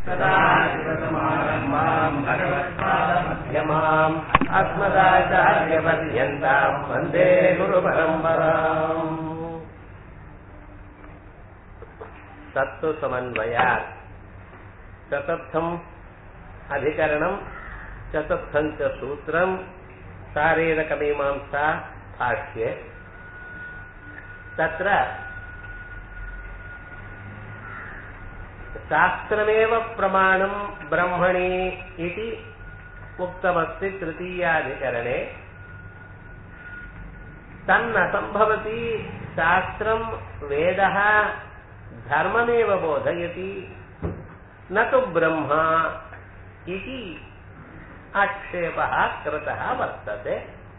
सदाशिवसमारम्भाम् भगवत्पादमध्यमाम् अस्मदाचार्यपर्यन्ताम् वन्दे गुरुपरम्पराम् तत्तु समन्वयात् चतुर्थम् अधिकरणम् चतुर्थम् च सूत्रम् शारीरकमीमांसा भाष्ये तत्र शास्त्रमेव प्रमाणम् ब्रह्मणि इति उक्तमस्ति तृतीयाधिकरणे तन्न सम्भवति शास्त्रम् वेदः धर्ममेव बोधयति न तु ब्रह्मा इति आक्षेपः कृतः वर्तते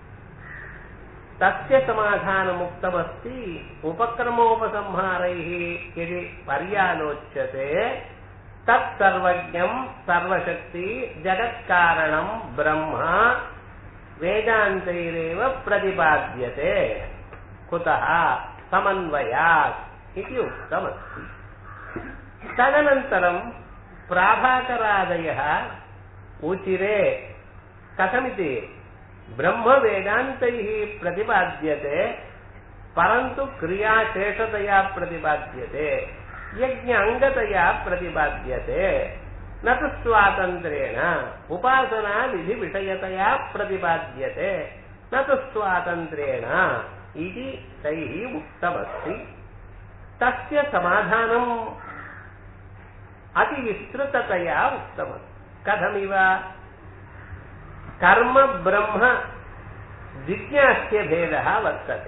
तस्य समाधानमुक्तमस्ति उपक्रमोपसंहारैः यदि पर्यालोच्यते तत्सर्वज्ञम् सर्वशक्ति जगत्कारणम् ब्रह्म वेदान्तैरेव प्रतिपाद्यते कुतः समन्वयात् इति उक्तमस्ति तदनन्तरम् प्राभाकरादयः उचिरे कथमिति ब्रह्मवेदान्तैः प्रतिपाद्यते परन्तु क्रियाशेषतया प्रतिपाद्यते यज्ञाङ्गतया प्रतिपाद्यते न तु स्वातन्त्र्येण उपासनाविधिविषयतया प्रतिपाद्यते न तु स्वातन्त्र्येण इति तैः उक्तमस्ति तस्य समाधानम् अतिविस्तृततया उक्तमस्ति कथमिव कर्म ब्रह्म जिज्ञास्य भेदः वर्तते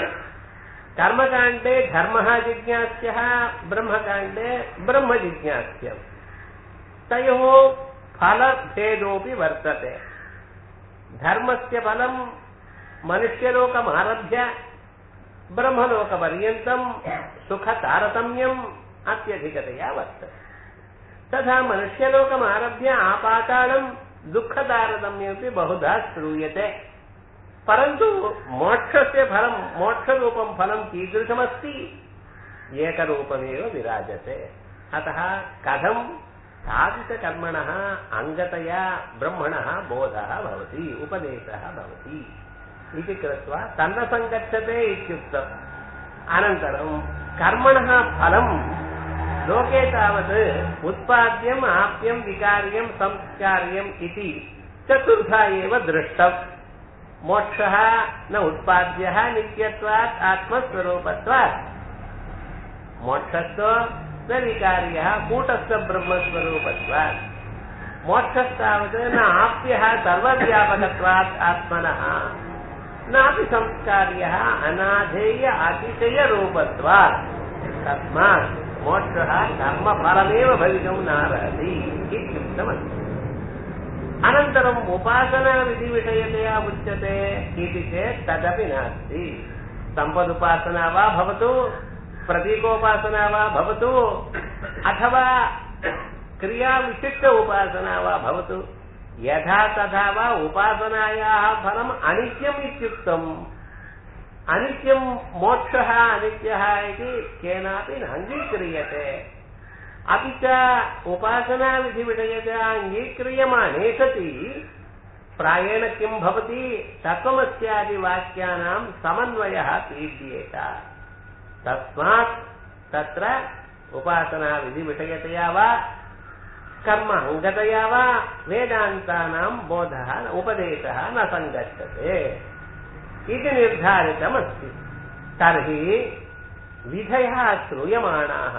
कर्मकाण्डे धर्मः जिज्ञास्यः ब्रह्मकाण्डे ब्रह्म जिज्ञास्यम् तयोः फलभेदोऽपि वर्तते धर्मस्य फलम् मनुष्यलोकमारभ्य ब्रह्मलोकपर्यन्तम् सुखतारतम्यम् अत्यधिकतया वर्तते तथा मनुष्यलोकमारभ्य आपातालम् दुःखतारतम्यमपि बहुधा श्रूयते परन्तु मोक्षस्य फलम् मोक्षरूपम् फलम् कीदृशमस्ति एकरूपमेव विराजते अतः कथम् तादृशकर्मणः अङ्गतया ब्रह्मणः बोधः भवति उपदेशः भवति इति कृत्वा तन्न सङ्गच्छते इत्युक्तम् अनन्तरम् कर्मणः फलम् लोके तावत् उत्पाद्यम् आप्यम् विकार्यम् संस्कार्यम् इति चतुर्धा एव दृष्टम् मोक्षः न उत्पाद्यः नित्यत्वात् आत्मस्वरूपत्वात् मोक्षस्थो न विकार्यः कूटस्थ ब्रह्मस्वरूपत्वात् मोक्षस्तावत् न आप्यः सर्वव्यापकत्वात् आत्मनः नापि संस्कार्यः अनाधेय अतिशयरूपत्वात् तस्मात् मोक्षः कर्मफलमेव भवितुम् नार्हति इत्युक्तमस्ति अनन्तरम् उपासनाविधिविषयतया उच्यते इति चेत् तदपि नास्ति सम्पदुपासना वा भवतु प्रतीकोपासना वा भवतु अथवा क्रियाविशिष्ट उपासना वा भवतु यथा तथा वा उपासनायाः फलम् अनित्यम् इत्युक्तम् अनित्यम् मोक्षः अनित्यः इति केनापि न अङ्गीक्रियते अपि च उपासनाविधिविषयतया अङ्गीक्रियमाणे सति प्रायेण किं भवति तत्त्वमस्यादिवाक्यानां समन्वयः पीड्येत तस्मात् तत्र उपासनाविधिविषयतया वा कर्म अङ्गतया वा वेदान्तानां बोधः उपदेशः न सङ्गच्छते इति निर्धारितमस्ति तर्हि विधयः श्रूयमाणाः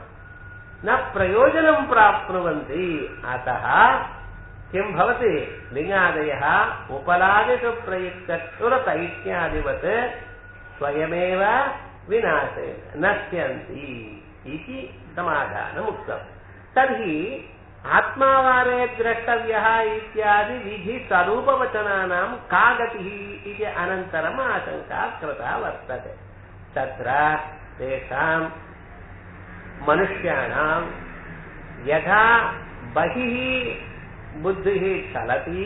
न प्रयोजनं प्राप्नुवन्ति अतः किं भवति लिङ्गादयः उपलादिषु प्रयुक्तक्षुरत इत्यादिवत् स्वयमेव विनाशेन नश्यन्ति इति समाधानमुक्तम् तर्हि आत्मावारे द्रष्टव्यः इत्यादि विधिस्वरूपवचनानां का गतिः इति अनन्तरम् आशङ्का कृता वर्तते तत्र तेषां मनुष्याणां यथा बहिः बुद्धिः चलति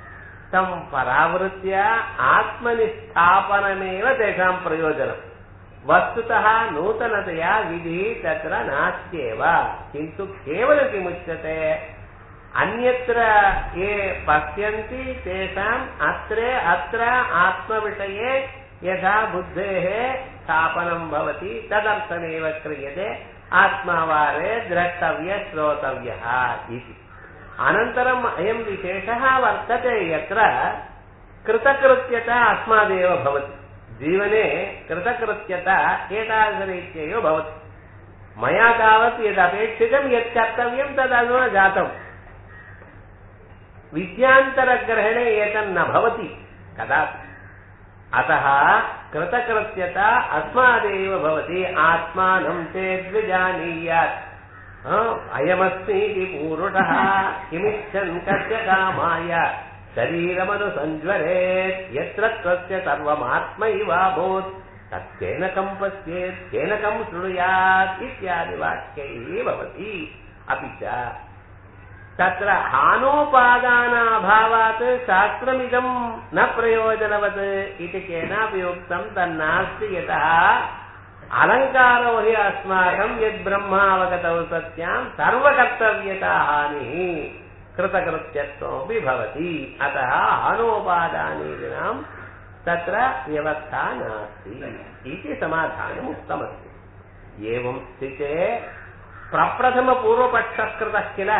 तं परावृत्य आत्मनि स्थापनमेव तेषां प्रयोजनम् वस्तुतः नूतनतया विधिः तत्र नास्त्येव किन्तु केवलं किमुच्यते अन्यत्र ये पश्यन्ति तेषाम् अत्र अत्र आत्मविषये यथा बुद्धेः स्थापनं भवति तदर्थमेव क्रियते आत्मावारे द्रष्टव्य श्रोतव्यः इति अनन्तरम् अयं विशेषः वर्तते यत्र कृतकृत्यता अस्मादेव भवति जीवने कृतकृत्यता एतादृशरीत्यैव भवति मया तावत् यदपेक्षितं यत् कर्तव्यं तदधुना जातम् विद्यान्तरग्रहणे एतन्न भवति कदापि अतः कृतकृत्यता अस्मादेव भवति आत्मानं चेद्विजानीयात् अयमस्मीति पूरुषः किमिच्छन् कस्य कामाय शरीरमनुसञ्ज्वरेत् यत्र त्वस्य सर्वमात्मैवाभूत् तत्केन कम् पश्येत् केन कम् शृणुयात् इत्यादि वाक्यैः भवति अपि च तत्र हानोपादानाभावात् शास्त्रमिदम् न प्रयोजनवत् इति केनापि उक्तम् तन्नास्ति यतः अलङ्कारो हि अस्माकम् यद्ब्रह्मावगतौ सत्याम् सर्वकर्तव्यता हानिः कृतकृत्यत्वमपि भवति अतः हानोपादानीनाम् तत्र व्यवस्था नास्ति इति समाधानम् उक्तमस्ति एवं स्थिते प्रप्रथमपूर्वपक्षः कृतः किल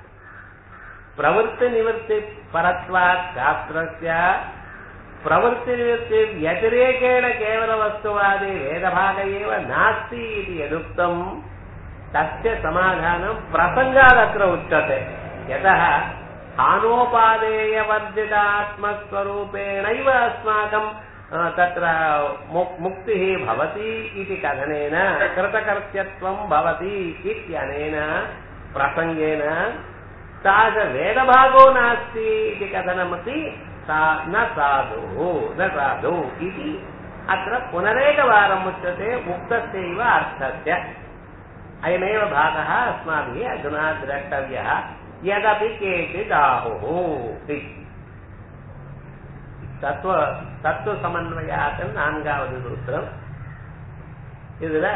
प्रवृत्तिनिवृत्तिपरत्वात् शास्त्रस्य प्रवृत्तिनिवृत्ति व्यतिरेकेण केवलवस्तुवादी वेदभाग एव नास्ति इति यदुक्तम् तस्य समाधानं प्रसङ्गादत्र उच्यते यतः हानोपादेयवर्जितात्मस्वरूपेणैव अस्माकं तत्र मुक्तिः भवति इति कथनेन कृतकर्त्यत्वं भवति इत्यनेन प्रसङ्गेन तादृशवेदभागो नास्ति इति कथनमपि सा न साधुः न साधु इति अत्र पुनरेकवारम् उच्यते उक्तस्यैव अर्थस्य अयमेव भागः अस्माभिः अधुना द्रष्टव्यः यदपि केचिदाहुः इति தத்துவ தத்துவ சமன்வயாத்தல் நான்காவது சூத்திரம் இதுல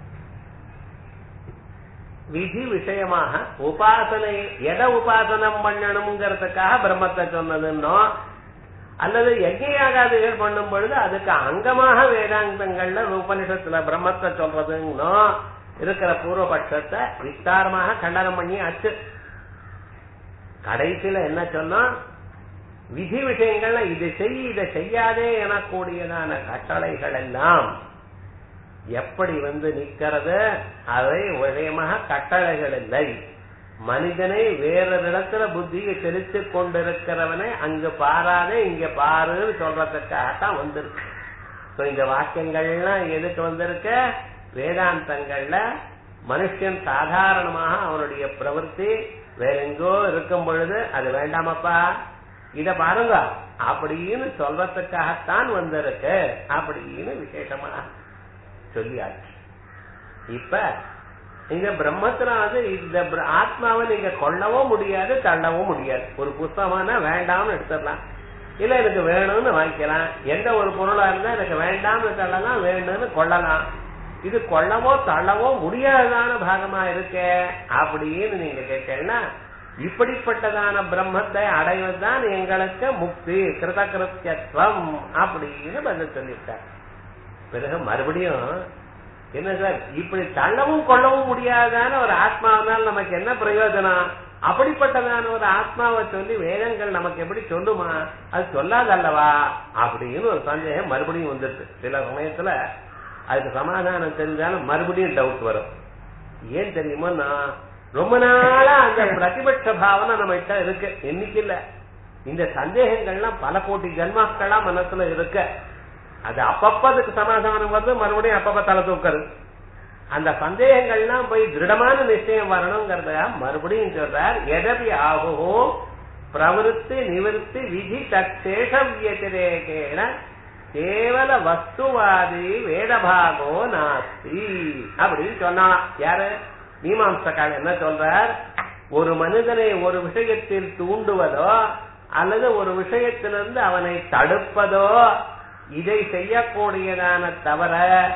விதி விஷயமாக உபாசனை எதை உபாசனம் பண்ணணுங்கிறதுக்காக பிரம்மத்தை சொன்னதுன்னோ அல்லது யஜ்யாகாதிகள் பண்ணும் பொழுது அதுக்கு அங்கமாக வேதாந்தங்கள்ல உபனிஷத்துல பிரம்மத்தை சொல்றதுன்னோ இருக்கிற பூர்வபட்சத்தை விஸ்தாரமாக கண்டனம் பண்ணி ஆச்சு கடைசியில என்ன சொன்னோம் விதி விஷயங்கள்ல இது செய் இதை செய்யாதே எனக்கூடியதான கட்டளைகள் எல்லாம் எப்படி வந்து நிக்கிறது அதை விஷயமாக கட்டளைகள் இல்லை மனிதனை வேறொரு இடத்துல புத்தியை செலுத்திக் கொண்டிருக்கிறவனை அங்கு பாராதே இங்க பாருன்னு சொல்றதுக்காகத்தான் வந்திருக்கு So, இந்த வாக்கியங்கள்லாம் எதுக்கு வந்திருக்க வேதாந்தங்கள்ல மனுஷன் சாதாரணமாக அவனுடைய பிரவൃத்தி வேற எங்கோ இருக்கும் பொழுது அது வேண்டாமப்பா இத பாருங்க அப்படின்னு சொல்றதுக்காகத்தான் வந்திருக்கு அப்படின்னு விசேஷமா சொல்லியாச்சு இப்ப இந்த பிரம்மத்துல வந்து இந்த பிர- ஆத்மாவை நீங்க கொள்ளவும் முடியாது தள்ளவும் முடியாது ஒரு புஸ்தகம்னா வேண்டாம்னு எடுத்துடலாம் இல்ல எனக்கு வேணும்னு வாங்கிக்கலாம் எந்த ஒரு பொருளா இருந்தா எனக்கு வேண்டாம்னு தள்ளலாம் வேணும்னு கொள்ளலாம் இது கொள்ளவோ தள்ளவோ முடியாததான பாகமா இருக்கே அப்படின்னு நீங்க கேட்டீங்கன்னா இப்படிப்பட்டதான பிரம்மத்தை அடைவதுதான் எங்களுக்கு முக்தி கிருதகிருத்தியத்துவம் அப்படின்னு பதில் சொல்லியிருக்கார் பிறகு மறுபடியும் என்ன சார் இப்படி தள்ளவும் கொள்ளவும் முடியாதான ஒரு ஆத்மாவனால் நமக்கு என்ன பிரயோஜனம் அப்படிப்பட்டதான ஒரு ஆத்மாவை சொல்லி வேதங்கள் நமக்கு எப்படி சொல்லுமா அது சொல்லாதல்லவா அப்படின்னு ஒரு சந்தேகம் மறுபடியும் வந்துருது சில சமயத்துல அதுக்கு சமாதானம் தெரிஞ்சாலும் மறுபடியும் டவுட் வரும் ஏன் தெரியுமா நான் ரொம்ப நாளா அந்த பிரதிபட்ச பாவனை நம்ம கிட்ட இருக்கு என்னைக்கு இல்ல இந்த சந்தேகங்கள்லாம் பல கோடி ஜன்மாக்களா மனசுல இருக்கு அது அப்பப்ப அதுக்கு சமாதானம் வருது மறுபடியும் அப்பப்ப தலை தூக்குறது அந்த சந்தேகங்கள்லாம் போய் திருடமான நிச்சயம் வரணுங்கிறதுக்காக மறுபடியும் சொல்றார் எதபி ஆகும் பிரவருத்தி நிவர்த்தி விதி தற்சேஷ வியதிரேகேன கேவல வஸ்துவாதி வேதபாகோ நாஸ்தி அப்படின்னு சொன்னான் யாரு மீமாம்சக்கால் என்ன சொல்றார் ஒரு மனிதனை ஒரு விஷயத்தில் தூண்டுவதோ அல்லது ஒரு விஷயத்திலிருந்து அவனை தடுப்பதோ இதை செய்யக்கூடியதான தவிர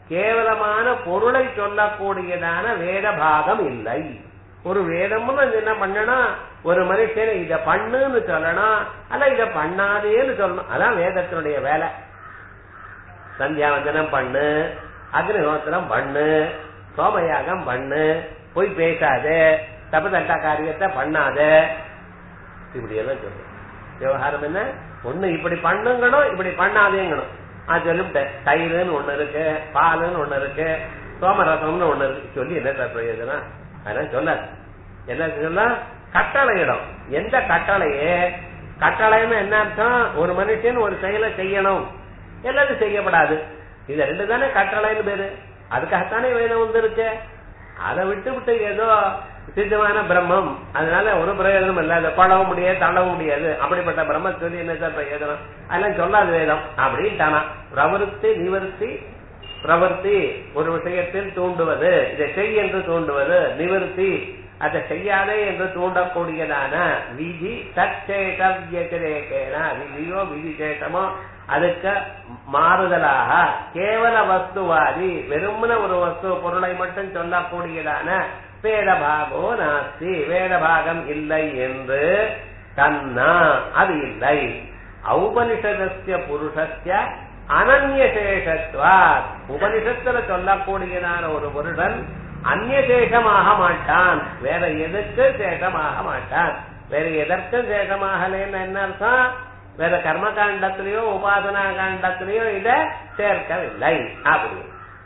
கேவலமான பொருளை சொல்லக்கூடியதான வேத பாகம் இல்லை ஒரு வேதம்னு அது என்ன பண்ணணும் ஒரு மனுஷன் இத பண்ணுன்னு சொல்லணும் அல்ல இத பண்ணாதேன்னு சொல்லணும் அதான் வேதத்தினுடைய வேலை சந்தியாவந்தனம் பண்ணு அக்னிஹோத்திரம் பண்ணு சோமயாகம் பண்ணு போய் பேசாதே தப்பு தட்டா காரியத்தை பண்ணாத இப்படி எல்லாம் சொல்லு விவகாரம் என்ன ஒண்ணு இப்படி பண்ணுங்கணும் இப்படி பண்ணாதேங்கணும் அது சொல்லிவிட்டேன் தயிர்னு ஒண்ணு இருக்கு பாலுன்னு ஒண்ணு இருக்கு சோமரசம்னு ஒண்ணு இருக்கு சொல்லி என்ன சார் பிரயோஜனம் அதெல்லாம் சொல்லாது என்ன சொல்ல கட்டளையிடும் எந்த கட்டளையே கட்டளைன்னு என்ன அர்த்தம் ஒரு மனுஷன் ஒரு செயலை செய்யணும் எல்லாரும் செய்யப்படாது இது ரெண்டு தானே கட்டளைன்னு பேரு அதுக்காகத்தானே வேணும் வந்திருக்கு அதை விட்டு விட்டு ஏதோ சித்தமான பிரம்மம் அதனால ஒரு பிரயோஜனம் இல்ல அதை பழவும் முடியாது தள்ளவும் முடியாது அப்படிப்பட்ட பிரம்ம சொல்லி என்ன சார் பிரயோஜனம் அதெல்லாம் சொல்லாது வேதம் அப்படின்ட்டானா பிரவருத்தி நிவர்த்தி பிரவர்த்தி ஒரு விஷயத்தில் தூண்டுவது இதை செய் என்று தூண்டுவது நிவர்த்தி அதை செய்யாதே என்று தூண்டக்கூடியதான விதி தற்சேஷ வியதிரேகேன விதியோ விதிசேஷமோ அதுக்கு மாறுதலாக கேவல வஸ்துவாதி வெறுமன ஒரு வஸ்து பொருளை மட்டும் சொல்லக்கூடியதான வேதபாகோ நாஸ்தி வேதபாகம் இல்லை என்று தன்னா அது இல்லை ஔபனிஷதஸ்ய புருஷஸ்ய அனன்யசேஷத்வா உபனிஷத்துல சொல்லக்கூடியதான ஒரு புருஷன் அந்நசேஷமாக மாட்டான் வேற எதுக்கு சேஷமாக மாட்டான் வேற எதற்கும் சேஷமாகலன்னு என்ன அர்த்தம் வேற கர்ம காண்டத்திலேயோ உபாசனா காண்டத்திலேயோ இத சேர்க்கவில்லை அப்படி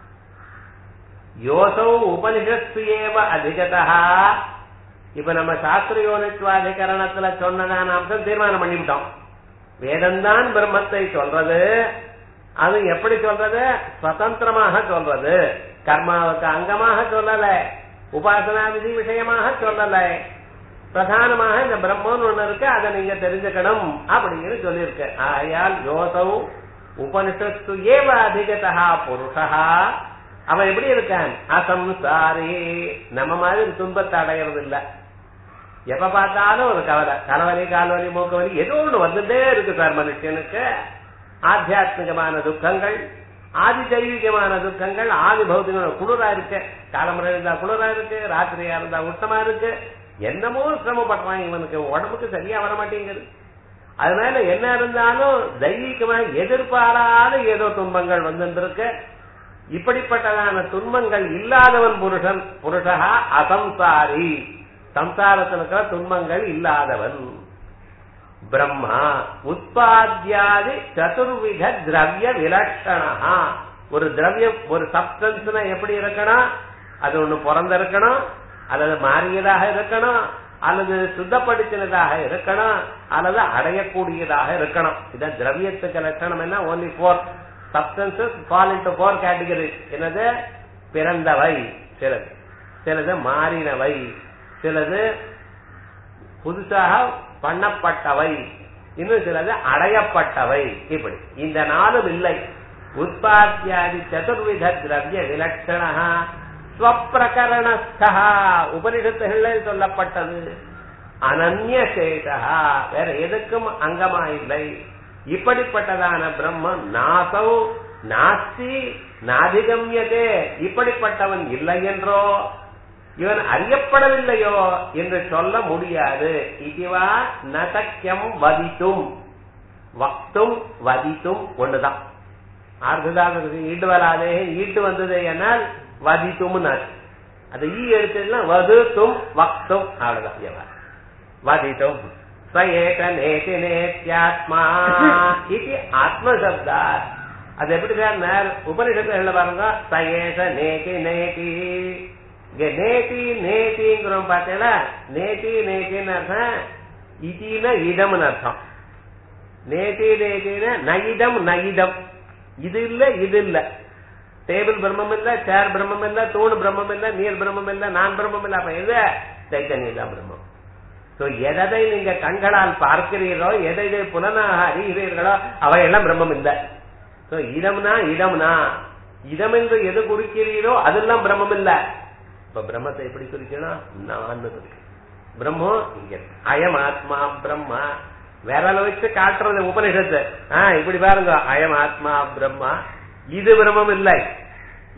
யோசௌ உபனிஷத்து ஏவ அதிகதா இப்ப நம்ம சாஸ்திரயோனித்வாதிகரணத்துல சொன்னதான அம்சம் தீர்மானம் பண்ணிவிட்டோம் வேதம்தான் பிரம்மத்தை சொல்றது அது எப்படி சொல்றது சுதந்திரமாக சொல்றது கர்மாவுக்கு அங்கமாக சொல்லல உபாசனா விதி விஷயமாக சொல்லல பிரதானமாக இந்த பிரம்மன் ஒண்ணு இருக்கு அதை நீங்க தெரிஞ்சுக்கணும் அப்படின்னு சொல்லியிருக்கு ஆயால் யோசௌ உபனிஷத்து ஏவ அதிகதா புருஷா அவன் எப்படி இருக்கான் அசம்சாரி நம்ம மாதிரி துன்பத்தை அடையிறது இல்ல எப்ப பார்த்தாலும் ஒரு கவலை தலைவலி கால்வலி மூக்கு வலி ஏதோ ஒண்ணு வந்துட்டே இருக்கு சார் மனுஷனுக்கு ஆத்தியாத்மிகமான துக்கங்கள் ஆதி தெய்வீகமான துக்கங்கள் ஆதி பௌத்திகமான குளிரா இருக்கு காலமுறை இருந்தா குளிரா இருக்கு ராத்திரியா இருந்தா உஷ்ணமா இருக்கு என்னமோ சிரமப்படுறான் இவனுக்கு உடம்புக்கு சரியா வர மாட்டேங்குது அதனால என்ன இருந்தாலும் தெய்வீகமா எதிர்பாராத ஏதோ துன்பங்கள் வந்துருக்கு இப்படிப்பட்டதான துன்பங்கள் இல்லாதவன் புருஷன் புருஷா அசம்சாரி சம்சாரத்தில் இருக்கிற துன்பங்கள் இல்லாதவன் பிரம்மா உற்பத்தியாதி சதுர்வித திரவிய விலட்சணா ஒரு திரவியம் ஒரு சப்டன்ஸ்னா எப்படி இருக்கணும் அது ஒண்ணு பிறந்திருக்கணும் அல்லது மாறியதாக இருக்கணும் அல்லது சுத்தப்படுத்தினதாக இருக்கணும் அல்லது அடையக்கூடியதாக இருக்கணும் இதான் திரவியத்துக்கு லட்சணம் என்ன only four substances fall into four category என்னது பிறந்தவை சிலது சிலது மாறினவை சிலது புதுசாக பண்ணப்பட்டவை இன்னும் சிலது அடையப்பட்டவை இப்படி இந்த நாளும் இல்லை உற்பத்தியாதி சதுர்வித திரவிய விலட்சணா ஸ்வப்பிரகரணஸ்தா உபனிஷத்துகளில் சொல்லப்பட்டது அனன்ய சேஷா வேற எதுக்கும் அங்கமா இல்லை இப்படிப்பட்டதான பிரம்மம் நாசௌ நாஸ்தி நாதிகமியதே இப்படிப்பட்டவன் இல்லை என்றோ இவன் அறியப்படவில்லையோ என்று சொல்ல முடியாது இதுவா நசக்கியம் வதித்தும் வக்தும் வதித்தும் ஒண்ணுதான் ஆர்த்ததாக ஈட்டு வராதே ஈட்டு வந்தது என்னால் வதித்தும் அது ஈ எடுத்ததுன்னா வதுத்தும் வக்தும் அவ்வளவுதான் வதித்தும் ஸ்வயேக நேதி நேத்யாத்மா இது ஆத்மசப்தா அது எப்படி சார் உபனிஷத்துல பாருங்க சயேஷ நேதி நேதி இங்க நேதி நேதிங்கிறோம் பார்த்தீங்களா நேதி நேத்தின்னு அர்த்தம் இதின இடம்னு அர்த்தம் நேதி நேத்தின நயிதம் நயிதம் இது இல்ல இது இல்ல டேபிள் பிரம்மம் இல்ல சேர் பிரம்மம் இல்ல தூண் பிரம்மம் இல்ல நீர் பிரம்மம் இல்ல நான் பிரம்மம் இல்ல அப்ப எது சைத்தன்யம் தான் பிரம்மம் சோ எதை நீங்க கண்களால் பார்க்கிறீர்களோ எதை எதை புலனாக அறிகிறீர்களோ அவையெல்லாம் பிரம்மம் இல்ல சோ இடம்னா இடம்னா இடம் என்று எது குறிக்கிறீரோ அதெல்லாம் பிரம்மம் இல்ல இப்ப பிரம்மத்தை எப்படி குறிக்கணும் நான் குறிக்கணும் பிரம்மம் இங்க அயம் ஆத்மா பிரம்மா விரல வச்சு காட்டுறது உபனிஷத்து ஆஹ் இப்படி பாருங்க அயம் ஆத்மா பிரம்மா இது பிரம்மம் இல்லை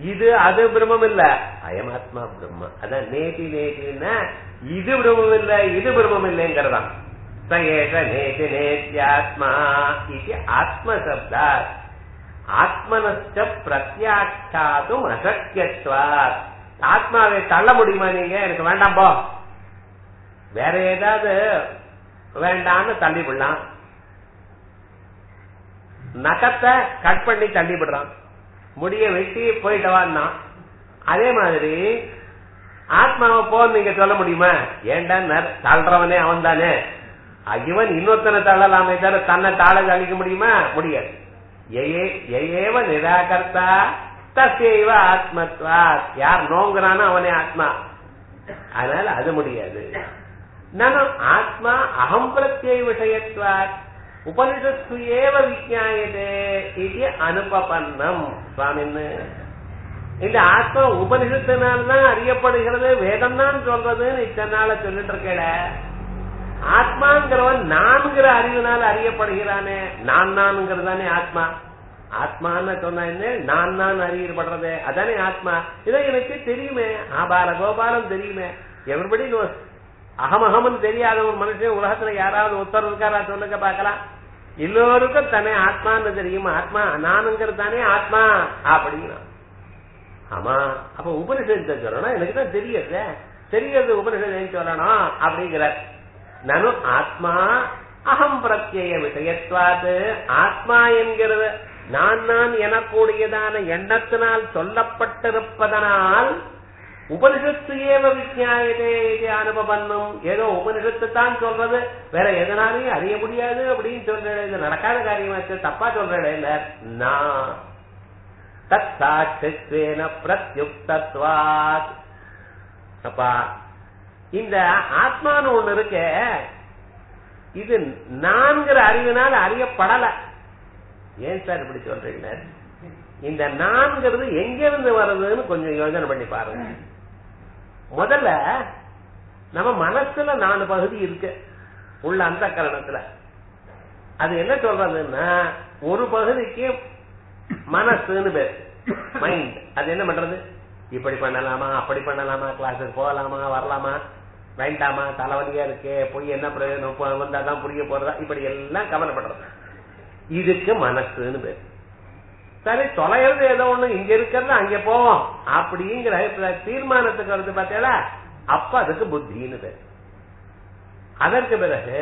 இது அது பிரம்மம் இல்ல அயமாத்மா பிரம்ம அதான் நேதி நேத்தின்னா இது பிரம்மம் இல்ல இது பிரம்மம் இல்லைங்கிறதான் சயேஷ நேதி நேத்யாத்மா இது ஆத்மசப்தா ஆத்மனச்ச பிரத்யாட்சாதும் அசக்கியத்வாத் ஆத்மாவை தள்ள முடியுமா நீங்க எனக்கு வேண்டாம் போ வேற ஏதாவது வேண்டான்னு தள்ளி விடலாம் நகத்தை கட் பண்ணி தள்ளி விடுறான் முடிய வெட்டி போயிட்டவான்னா அதே மாதிரி ஆத்மாவை போ நீங்க சொல்ல முடியுமா ஏண்டா தள்ளுறவனே அவன் தானே இவன் இன்னொருத்தனை தள்ளலாமே தவிர தன்னை தாழ அழிக்க முடியுமா முடியாது ஏவ நிராகர்த்தா தசைவ ஆத்மத்வா யார் நோங்குறானோ அவனே ஆத்மா அதனால அது முடியாது நானும் ஆத்மா அகம் பிரத்யை விஷயத்வாத் உபனிஷத்து ஏவ விஜாயதே இது அனுபபன்னம் சுவாமின்னு இந்த ஆத்மா உபனிஷத்தினால்தான் அறியப்படுகிறது வேதம் தான் சொல்றதுன்னு இத்தனை நாள சொல்லிட்டு இருக்கல ஆத்மாங்கிறவன் நான்கிற அறிவினால் அறியப்படுகிறானே நான் நான்கிறது தானே ஆத்மா ஆத்மான்னு சொன்ன நான் நான் அறியப்படுறது அதானே ஆத்மா இதை எனக்கு தெரியுமே ஆபால கோபாலம் தெரியுமே எவர்படி நோஸ் அகமகம்னு தெரியாத ஒரு மனுஷன் உலகத்துல யாராவது ஒருத்தர் இருக்காரா சொல்லுங்க பாக்கலாம் எல்லோருக்கும் தானே ஆத்மான்னு தெரியும் ஆத்மா நானுங்கிறது தானே ஆத்மா அப்படின்னா ஆமா அப்ப உபனிஷத்தை சொல்லணும் எனக்கு தான் தெரியுது தெரியறது உபனிஷத்தை சொல்லணும் அப்படிங்கிற நானும் ஆத்மா அகம் பிரத்யய விஷயத்வாது ஆத்மா என்கிறது நான் நான் எனக்கூடியதான எண்ணத்தினால் சொல்லப்பட்டிருப்பதனால் உபனிஷத்து ஏவ விஜயாயதே இது அனுபவன்னும் ஏதோ உபனிஷத்து தான் சொல்றது வேற எதனாலையும் அறிய முடியாது அப்படின்னு சொல்றேன் இது நடக்காத காரியமாச்சு தப்பா சொல்றேன் இல்ல நான் தத் சாட்சித்வேன பிரத்யுக்தத்வாத் அப்பா இந்த ஆத்மான்னு ஒண்ணு இருக்க இது நான்கிற அறிவினால் அறியப்படல ஏன் சார் இப்படி சொல்றீங்க இந்த நான்கிறது எங்க இருந்து வருதுன்னு கொஞ்சம் யோசனை பண்ணி பாருங்க முதல்ல நம்ம மனசுல நாலு பகுதி இருக்கு உள்ள அந்த கரணத்துல அது என்ன சொல்றதுன்னா ஒரு பகுதிக்கு மனசுன்னு பேர் மைண்ட் அது என்ன பண்றது இப்படி பண்ணலாமா அப்படி பண்ணலாமா கிளாஸுக்கு போகலாமா வரலாமா வேண்டாமா தலைவலியா இருக்கு போய் என்ன பிரயோஜனம் வந்தாதான் புரிய போறதா இப்படி எல்லாம் கவலைப்படுறது இதுக்கு மனசுன்னு பேர் சரி தொலைகிறது ஏதோ ஒண்ணு இங்க இருக்கிறது அங்க போவோம் அப்படிங்கிற தீர்மானத்துக்கு வருது பார்த்தீங்களா அப்ப அதுக்கு புத்தின்னு பேர் அதற்கு பிறகு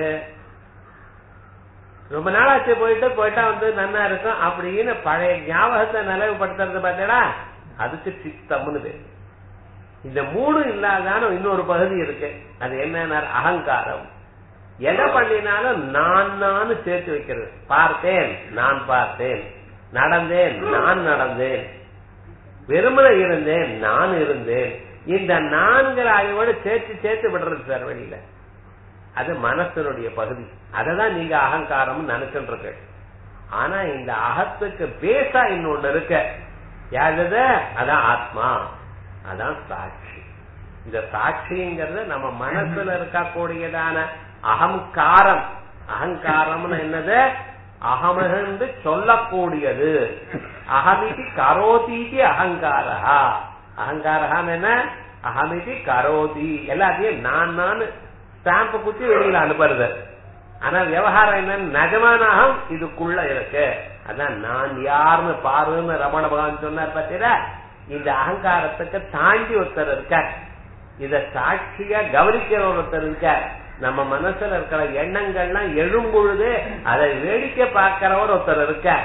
ரொம்ப நாளாச்சு போயிட்டு போயிட்டா வந்து நன்னா இருக்கும் அப்படின்னு பழைய ஞாபகத்தை நினைவுபடுத்துறது பார்த்தீங்களா அதுக்கு சித்தம்னு பேர் இந்த மூணு இல்லாதான இன்னொரு பகுதி இருக்கு அது என்ன அகங்காரம் எதை பண்ணினாலும் நான் நான் சேர்த்து வைக்கிறது பார்த்தேன் நான் பார்த்தேன் நடந்தேன் நான் நடந்தேன் வெறுமனை இருந்தேன் நான் இருந்தேன் இந்த நான்கிற அறிவோடு சேர்த்து சேர்த்து விடுறது சார் வெளியில அது மனசனுடைய பகுதி அததான் நீங்க அகங்காரம் நினைச்சுட்டு ஆனா இந்த அகத்துக்கு பேசா இன்னொன்னு இருக்க யாருது அதான் ஆத்மா அதான் சாட்சி இந்த சாட்சிங்கிறது நம்ம மனசுல இருக்கக்கூடியதான அகங்காரம் அகங்காரம்னு என்னது அகமகந்து சொல்லக்கூடியது அகமிதி கரோதீதி அகங்காரா அகங்காரம் என்ன அகமிதி கரோதி எல்லாத்தையும் நான் நான் ஸ்டாம்பு குத்தி வெளியில அனுப்புறது ஆனா விவகாரம் என்ன நிஜமான அகம் இதுக்குள்ள இருக்கு அதான் நான் யாருன்னு பாருன்னு ரமண பகவான் சொன்னார் பார்த்தீரா இந்த அகங்காரத்துக்கு தாண்டி ஒருத்தர் இருக்கார் இத சாட்சியா கவனிக்கிற ஒருத்தர் இருக்கார் நம்ம மனசுல இருக்கிற எண்ணங்கள்லாம் எழும்பொழுது அதை வேடிக்கை பார்க்கிறவர் ஒருத்தர் இருக்கார்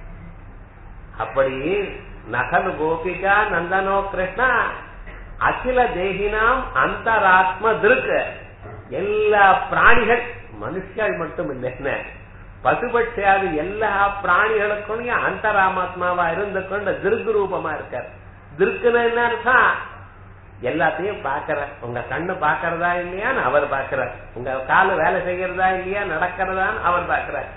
அப்படி நகல் கோபிகா நந்தனோ கிருஷ்ணா அகில தேகினாம் அந்தராத்ம திருக்கு எல்லா பிராணிகள் மனுஷர்கள் மட்டும் இல்லை பசுபட்சியாது எல்லா பிராணிகளுக்கும் அந்தராமாத்மாவா இருந்து கொண்டு திருக்கு ரூபமா இருக்கார் திருக்குன்னு என்ன அர்த்தம் எல்லாத்தையும் பாக்குற உங்க கண்ணு பாக்குறதா இல்லையான்னு அவர் பாக்குறார் உங்க காலு வேலை செய்யறதா இல்லையா நடக்கிறதான்னு அவர் பாக்குறார்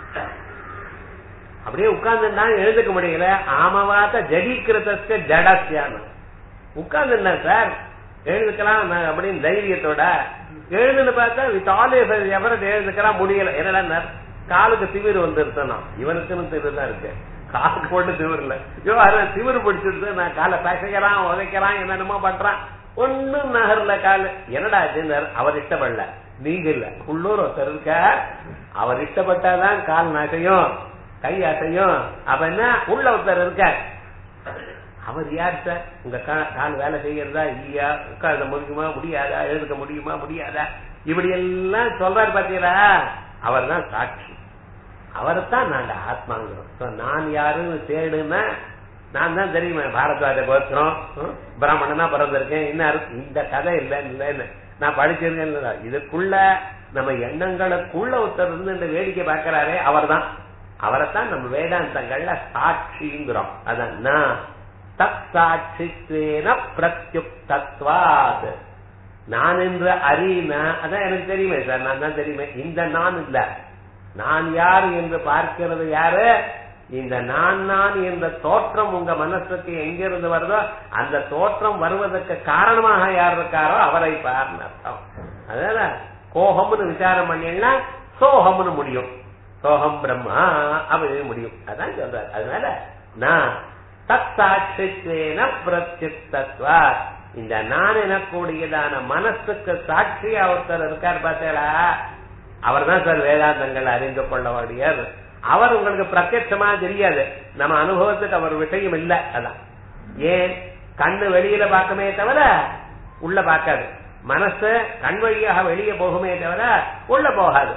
அப்படியே உட்கார்ந்துட்டா எழுதுக்க முடியல ஆமவாத ஜடீகிருத்த ஜடஸ்யான்னு உட்கார்ந்துருந்தா சார் எழுதுக்கலாம் அப்படின்னு தைரியத்தோட எழுதுன்னு பார்த்தா வித் ஆல் எவரது எழுதுக்கலாம் முடியல என்னடா காலுக்கு திமிர் வந்துருத்தனா இவனுக்குன்னு திமிர் தான் இருக்கு காலுக்கு போட்டு திமிரல ஐயோ அது திமிரு பிடிச்சிருது நான் காலை பசைக்கிறான் உதைக்கிறான் என்னென்னமோ பண்றான் ஒண்ணும் நகர்ல காலு என்னடா இது அவர் இஷ்டப்படல நீங்க இல்ல உள்ளூர் ஒருத்தர் இருக்க அவர் இஷ்டப்பட்டாதான் கால் நகையும் கை அசையும் அப்ப என்ன உள்ள ஒருத்தர் இருக்க அவர் யார் சார் உங்க கால் வேலை செய்யறதா இல்லையா உட்கார்ந்த முடியுமா முடியாதா எழுதுக்க முடியுமா முடியாதா இப்படி எல்லாம் சொல்றாரு பாத்தீங்களா அவர் தான் சாட்சி அவரைத்தான் நாங்க ஆத்மாங்கிறோம் நான் யாருன்னு தேடுன்னா நான் தான் தெரியுமே பாரத்வாஜ கோத்திரம் பிராமணனா பிறந்திருக்கேன் என்ன இந்த கதை இல்லை இல்லைன்னு நான் படிச்சிருக்கேன் இதுக்குள்ள நம்ம எண்ணங்களுக்குள்ள ஒருத்தர் இருந்து இந்த வேடிக்கை பார்க்கிறாரே அவர் தான் அவரைத்தான் நம்ம வேதாந்தங்கள்ல சாட்சிங்கிறோம் அதான் தத் சாட்சித்வேன பிரத்யுக்தத்வாத் நான் என்று அறியினா அதான் எனக்கு தெரியுமே சார் நான் தான் தெரியுமே இந்த நான் இல்ல நான் யார் என்று பார்க்கிறது யாரு இந்த நான் நான் என்ற தோற்றம் உங்க மனசுக்கு எங்கிருந்து வருதோ அந்த தோற்றம் வருவதற்கு காரணமாக யார் இருக்காரோ அவரை பார்னு அர்த்தம் அதனால கோஹம்னு விசாரம் பண்ணீங்கன்னா சோகம்னு முடியும் சோகம் பிரம்மா அப்படின்னு முடியும் அதான் சொல்றாரு அதனால நான் தத் சாட்சித்வேன பிரத்யுக்தத்வா இந்த நான் எனக்கூடியதான மனசுக்கு சாட்சியா ஒருத்தர் இருக்கார் பார்த்தீங்களா அவர் தான் சார் வேதாந்தங்கள் அறிந்து கொள்ள வேண்டியர் அவர் உங்களுக்கு பிரத்யட்சமா தெரியாது நம்ம அனுபவத்துக்கு அவர் விஷயம் இல்ல அதான் ஏன் கண்ணு வெளியில பார்க்கமே தவிர உள்ள பார்க்காது மனசு கண் வழியாக வெளியே போகுமே தவிர உள்ள போகாது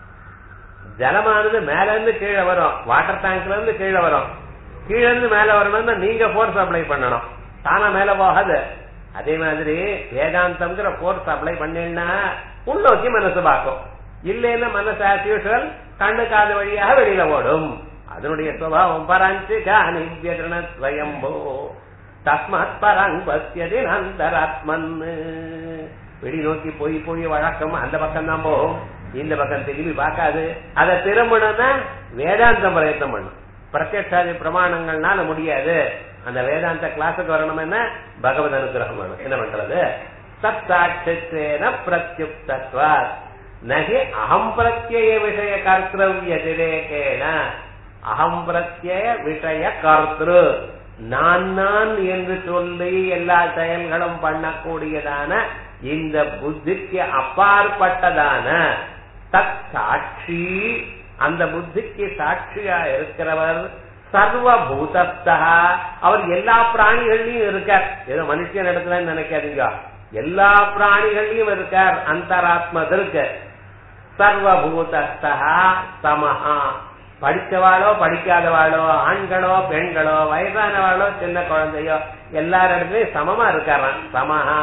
ஜலமானது மேல இருந்து கீழே வரும் வாட்டர் டேங்க்ல இருந்து கீழே வரும் கீழே இருந்து மேல வரணும்னா நீங்க போர்ஸ் அப்ளை பண்ணணும் தானா மேல போகாது அதே மாதிரி வேதாந்தம்ங்கிற போர்ஸ் அப்ளை பண்ணீங்கன்னா உள்நோக்கி மனசு பார்க்கும் இல்லைன்னா மனசு ஆஸ் யூஷுவல் கண்ணு காது வழியாக வெளியில ஓடும் அதனுடைய சுவாவம் பராஞ்சு காணிவியகரண ஸ்வயம்போ தஸ்மத் பரங் பசியதி அந்தராத்மன் வெளி நோக்கி போய் போய் வழக்கம் அந்த பக்கம் தான் போகும் இந்த பக்கம் திரும்பி பார்க்காது அதை திரும்பணும்னா வேதாந்தம் பிரயத்தனம் பண்ணும் பிரத்யட்சாதி பிரமாணங்கள்னால முடியாது அந்த வேதாந்த கிளாஸுக்கு வரணும் என்ன பகவத் அனுகிரகம் வேணும் என்ன பண்றது தத் சாட்சித்வேன பிரத்யுக்தத்வா நகி அகம் பிரத்யய விஷய கர்த்தவியதிரேகேன அகம் பிரத்யய விஷய கர்த்திரு நான் நான் என்று சொல்லி எல்லா செயல்களும் பண்ணக்கூடியதான இந்த புத்திக்கு அப்பாற்பட்டதான தத் சாட்சி அந்த புத்திக்கு சாட்சியா இருக்கிறவர் சர்வபூதஸ்தா அவர் எல்லா பிராணிகள்லயும் இருக்கார் ஏதோ மனுஷன் இடத்துல நினைக்காதீங்க எல்லா பிராணிகள்லயும் இருக்கார் அந்தராத்மது இருக்கு சர்வபூதஸ்தா சமஹா படித்தவாளோ படிக்காதவாளோ ஆண்களோ பெண்களோ வயதானவாளோ சின்ன குழந்தையோ எல்லாரிடத்துலயும் சமமா இருக்காராம் சமஹா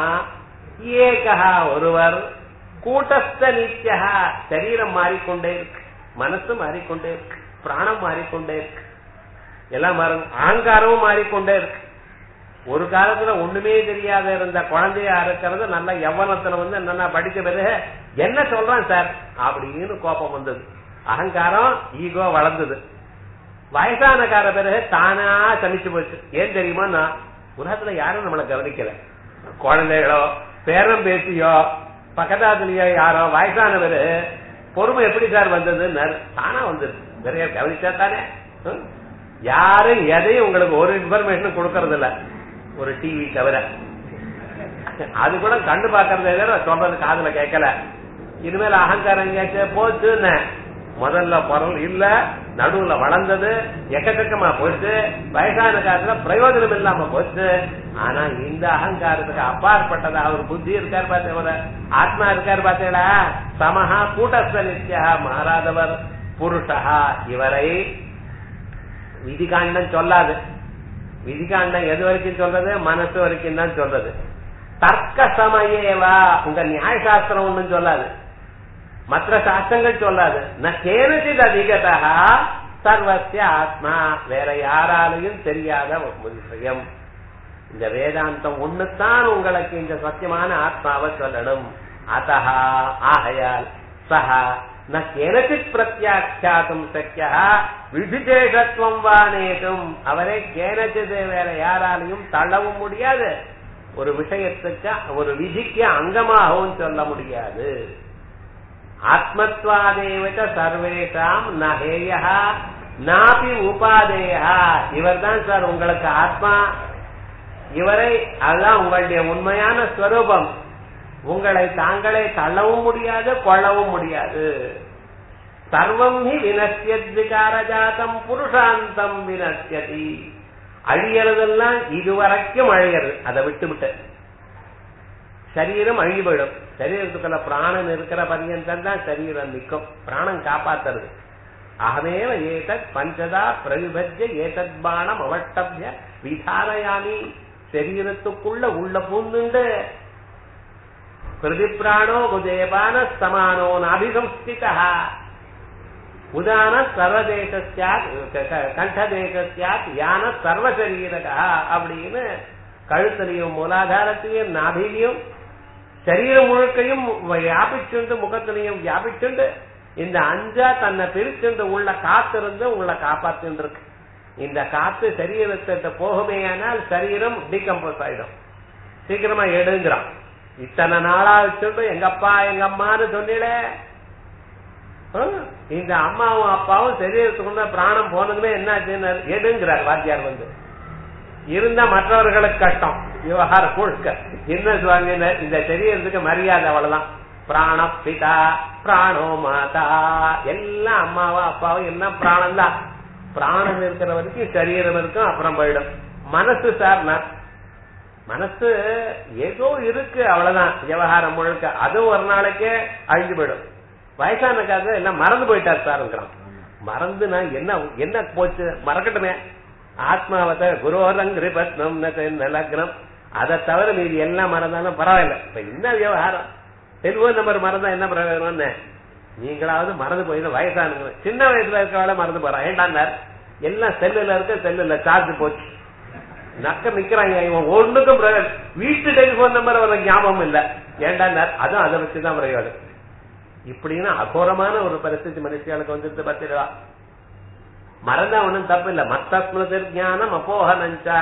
ஏகா ஒருவர் கூட்டஸ்த நித்தியா சரீரம் மாறிக்கொண்டே இருக்கு மனசு மாறிக்கொண்டே இருக்கு பிராணம் மாறிக்கொண்டே இருக்கு எல்லாம் மாறு அகங்காரமும் மாறிக்கொண்டே இருக்கு ஒரு காலத்துல ஒண்ணுமே தெரியாத இருந்த குழந்தையா இருக்கிறது நல்ல யவனத்துல வந்து என்னன்னா படிச்ச பிறகு என்ன சொல்றான் சார் அப்படின்னு கோபம் வந்தது அகங்காரம் ஈகோ வளர்ந்தது வயசான கார பிறகு தானா சமிச்சு போச்சு ஏன் தெரியுமா நான் உலகத்துல யாரும் நம்மளை கவனிக்கல குழந்தைகளோ பேரம் பேசியோ பக்கத்தாத்துலயோ யாரோ வயசான பிறகு பொறுமை எப்படி சார் வந்தது தானா வந்தது நிறைய கவனிச்சா தானே யாரும் எதையும் உங்களுக்கு ஒரு இன்ஃபர்மேஷன் கொடுக்கறது இல்ல ஒரு டிவி தவிர அது கூட கண்டு பாக்குறதே சொல்றது காதுல கேட்கல இனிமேல் அகங்காரம் கேட்க போச்சுன்னு முதல்ல பொருள் இல்ல நடுவுல வளர்ந்தது எக்கச்சக்கமா போச்சு வயசான காலத்துல பிரயோஜனம் இல்லாம போச்சு ஆனா இந்த அகங்காரத்துக்கு அப்பாற்பட்டதா ஒரு புத்தி இருக்கார் பார்த்தவர ஆத்மா இருக்கார் பார்த்தீங்களா சமஹா கூட்டஸ்த நித்யா மாறாதவர் புருஷா இவரை விதிகாண்டம் சொல்லாது விதிகாண்டம் எது வரைக்கும் சொல்றது மனசு வரைக்கும் தான் சொல்றது தர்க்க சமயேவா உங்க நியாய சாஸ்திரம் ஒண்ணும் சொல்லாது மற்ற சாஸ்திரங்கள் சொல்லாது கேனச்சித் அதிகதா சர்வசிய ஆத்மா வேற யாராலையும் தெரியாத ஒரு விஷயம் இந்த வேதாந்தம் ஒண்ணுத்தான் உங்களுக்கு இந்த சத்தியமான ஆத்மாவை சொல்லணும் அத்தஹா ஆகையால் சஹா ந கேனச்சித் பிரத்யாட்சாத்தும் சக்கியா விதிசேஷத்துவம் வானேதும் அவரை கேனச்சித் வேற யாராலையும் தள்ளவும் முடியாது ஒரு விஷயத்துக்கு ஒரு விதிக்கு அங்கமாகவும் சொல்ல முடியாது ஆத்மத்வாதேவச்ச சர்வேஷாம் நகேய நாபி உபாதேயா இவர் தான் சார் உங்களுக்கு ஆத்மா இவரை அதுதான் உங்களுடைய உண்மையான ஸ்வரூபம் உங்களை தாங்களே தள்ளவும் முடியாது கொள்ளவும் முடியாது சர்வம் ஹி வினசியத் விகாரஜாதம் புருஷாந்தம் வினசியதி அழியறதெல்லாம் இதுவரைக்கும் அழியறது அதை விட்டு விட்டு சரீரம் அழிஞ்சு போயிடும் சரீரத்துக்குள்ள பிராணன் இருக்கிற பர்யந்தம் தான் சரீரம் நிற்கும் பிராணம் காப்பாத்துறது அகமேவ ஏதத் பஞ்சதா பிரவிபஜ்ய ஏதத் பானம் அவட்டபிய விதாரயாமி சரீரத்துக்குள்ள உள்ள பூந்துண்டு பிரதிப்பிராணோ உதயபான சமானோ நாபிசம்ஸ்திதா உதான சர்வதேசாத் கண்டதேசாத் யான சர்வசரீரகா அப்படின்னு கழுத்திலையும் மூலாதாரத்திலையும் நாபிலையும் சரீரம் முழுக்கையும் வியாபிச்சுண்டு முகத்திலையும் வியாபிச்சுண்டு இந்த அஞ்சா தன்னை பிரிச்சுண்டு உள்ள காத்து இருந்து உங்களை காப்பாத்தின்னு இருக்கு இந்த காத்து சரீரத்திட்ட போகுமேயானால் சரீரம் டீகம்போஸ் ஆயிடும் சீக்கிரமா எடுங்கிறான் இத்தனை நாளா வச்சுட்டு எங்க அப்பா எங்க அம்மான்னு சொன்னீங்களே இந்த அம்மாவும் அப்பாவும் சரீரத்துக்குள்ள பிராணம் போனதுமே என்னாச்சுன்னு எடுங்கிறார் வாத்தியார் வந்து இருந்தா மற்றவர்களுக்கு கஷ்டம் விவகாரம் முழுக்க என்ன சுவாமி இந்த சரீரத்துக்கு மரியாதை அவ்வளவுதான் பிராண பிதா பிராணோ மாதா எல்லாம் அம்மாவா அப்பாவும் எல்லாம் பிராணம் தான் பிராணம் இருக்கிற வரைக்கும் சரீரம் இருக்கும் அப்புறம் போயிடும் மனசு சார்னா மனசு ஏதோ இருக்கு அவ்வளவுதான் விவகாரம் முழுக்க அதுவும் ஒரு நாளைக்கே அழிஞ்சு போயிடும் வயசான காலத்துல எல்லாம் மறந்து போயிட்டார் சாருங்கிறான் மறந்து நான் என்ன என்ன போச்சு மறக்கட்டுமே ஆத்மாவத குரோரங்கிரி பத்னம் லக்னம் அதை தவிர மீதி எல்லாம் மறந்தாலும் பரவாயில்ல இப்ப என்ன விவகாரம் டெலிபோன் நம்பர் மறந்தா என்ன பிரயோஜனம்னு நீங்களாவது மறந்து போயிடும் வயசானுங்க சின்ன வயசுல இருக்கவள மறந்து போறான் ஏண்டாண்டார் எல்லாம் செல்லுல இருக்க செல்லுல சார்ஜ் போச்சு நக்க நிக்கிறாங்க இவன் ஒண்ணுக்கும் பிரயோஜனம் வீட்டு டெலிபோன் நம்பர் அவனுக்கு ஞாபகம் இல்ல ஏண்டாண்டார் அதுவும் அதை வச்சுதான் பிரயோஜனம் இப்படின்னு அகோரமான ஒரு பரிஸ்திதி மனுஷியாளுக்கு வந்துட்டு பத்திரா மறந்தா ஒண்ணும் தப்பு இல்ல மத்த ஸ்மிருதி ஞானம் அப்போக நஞ்சா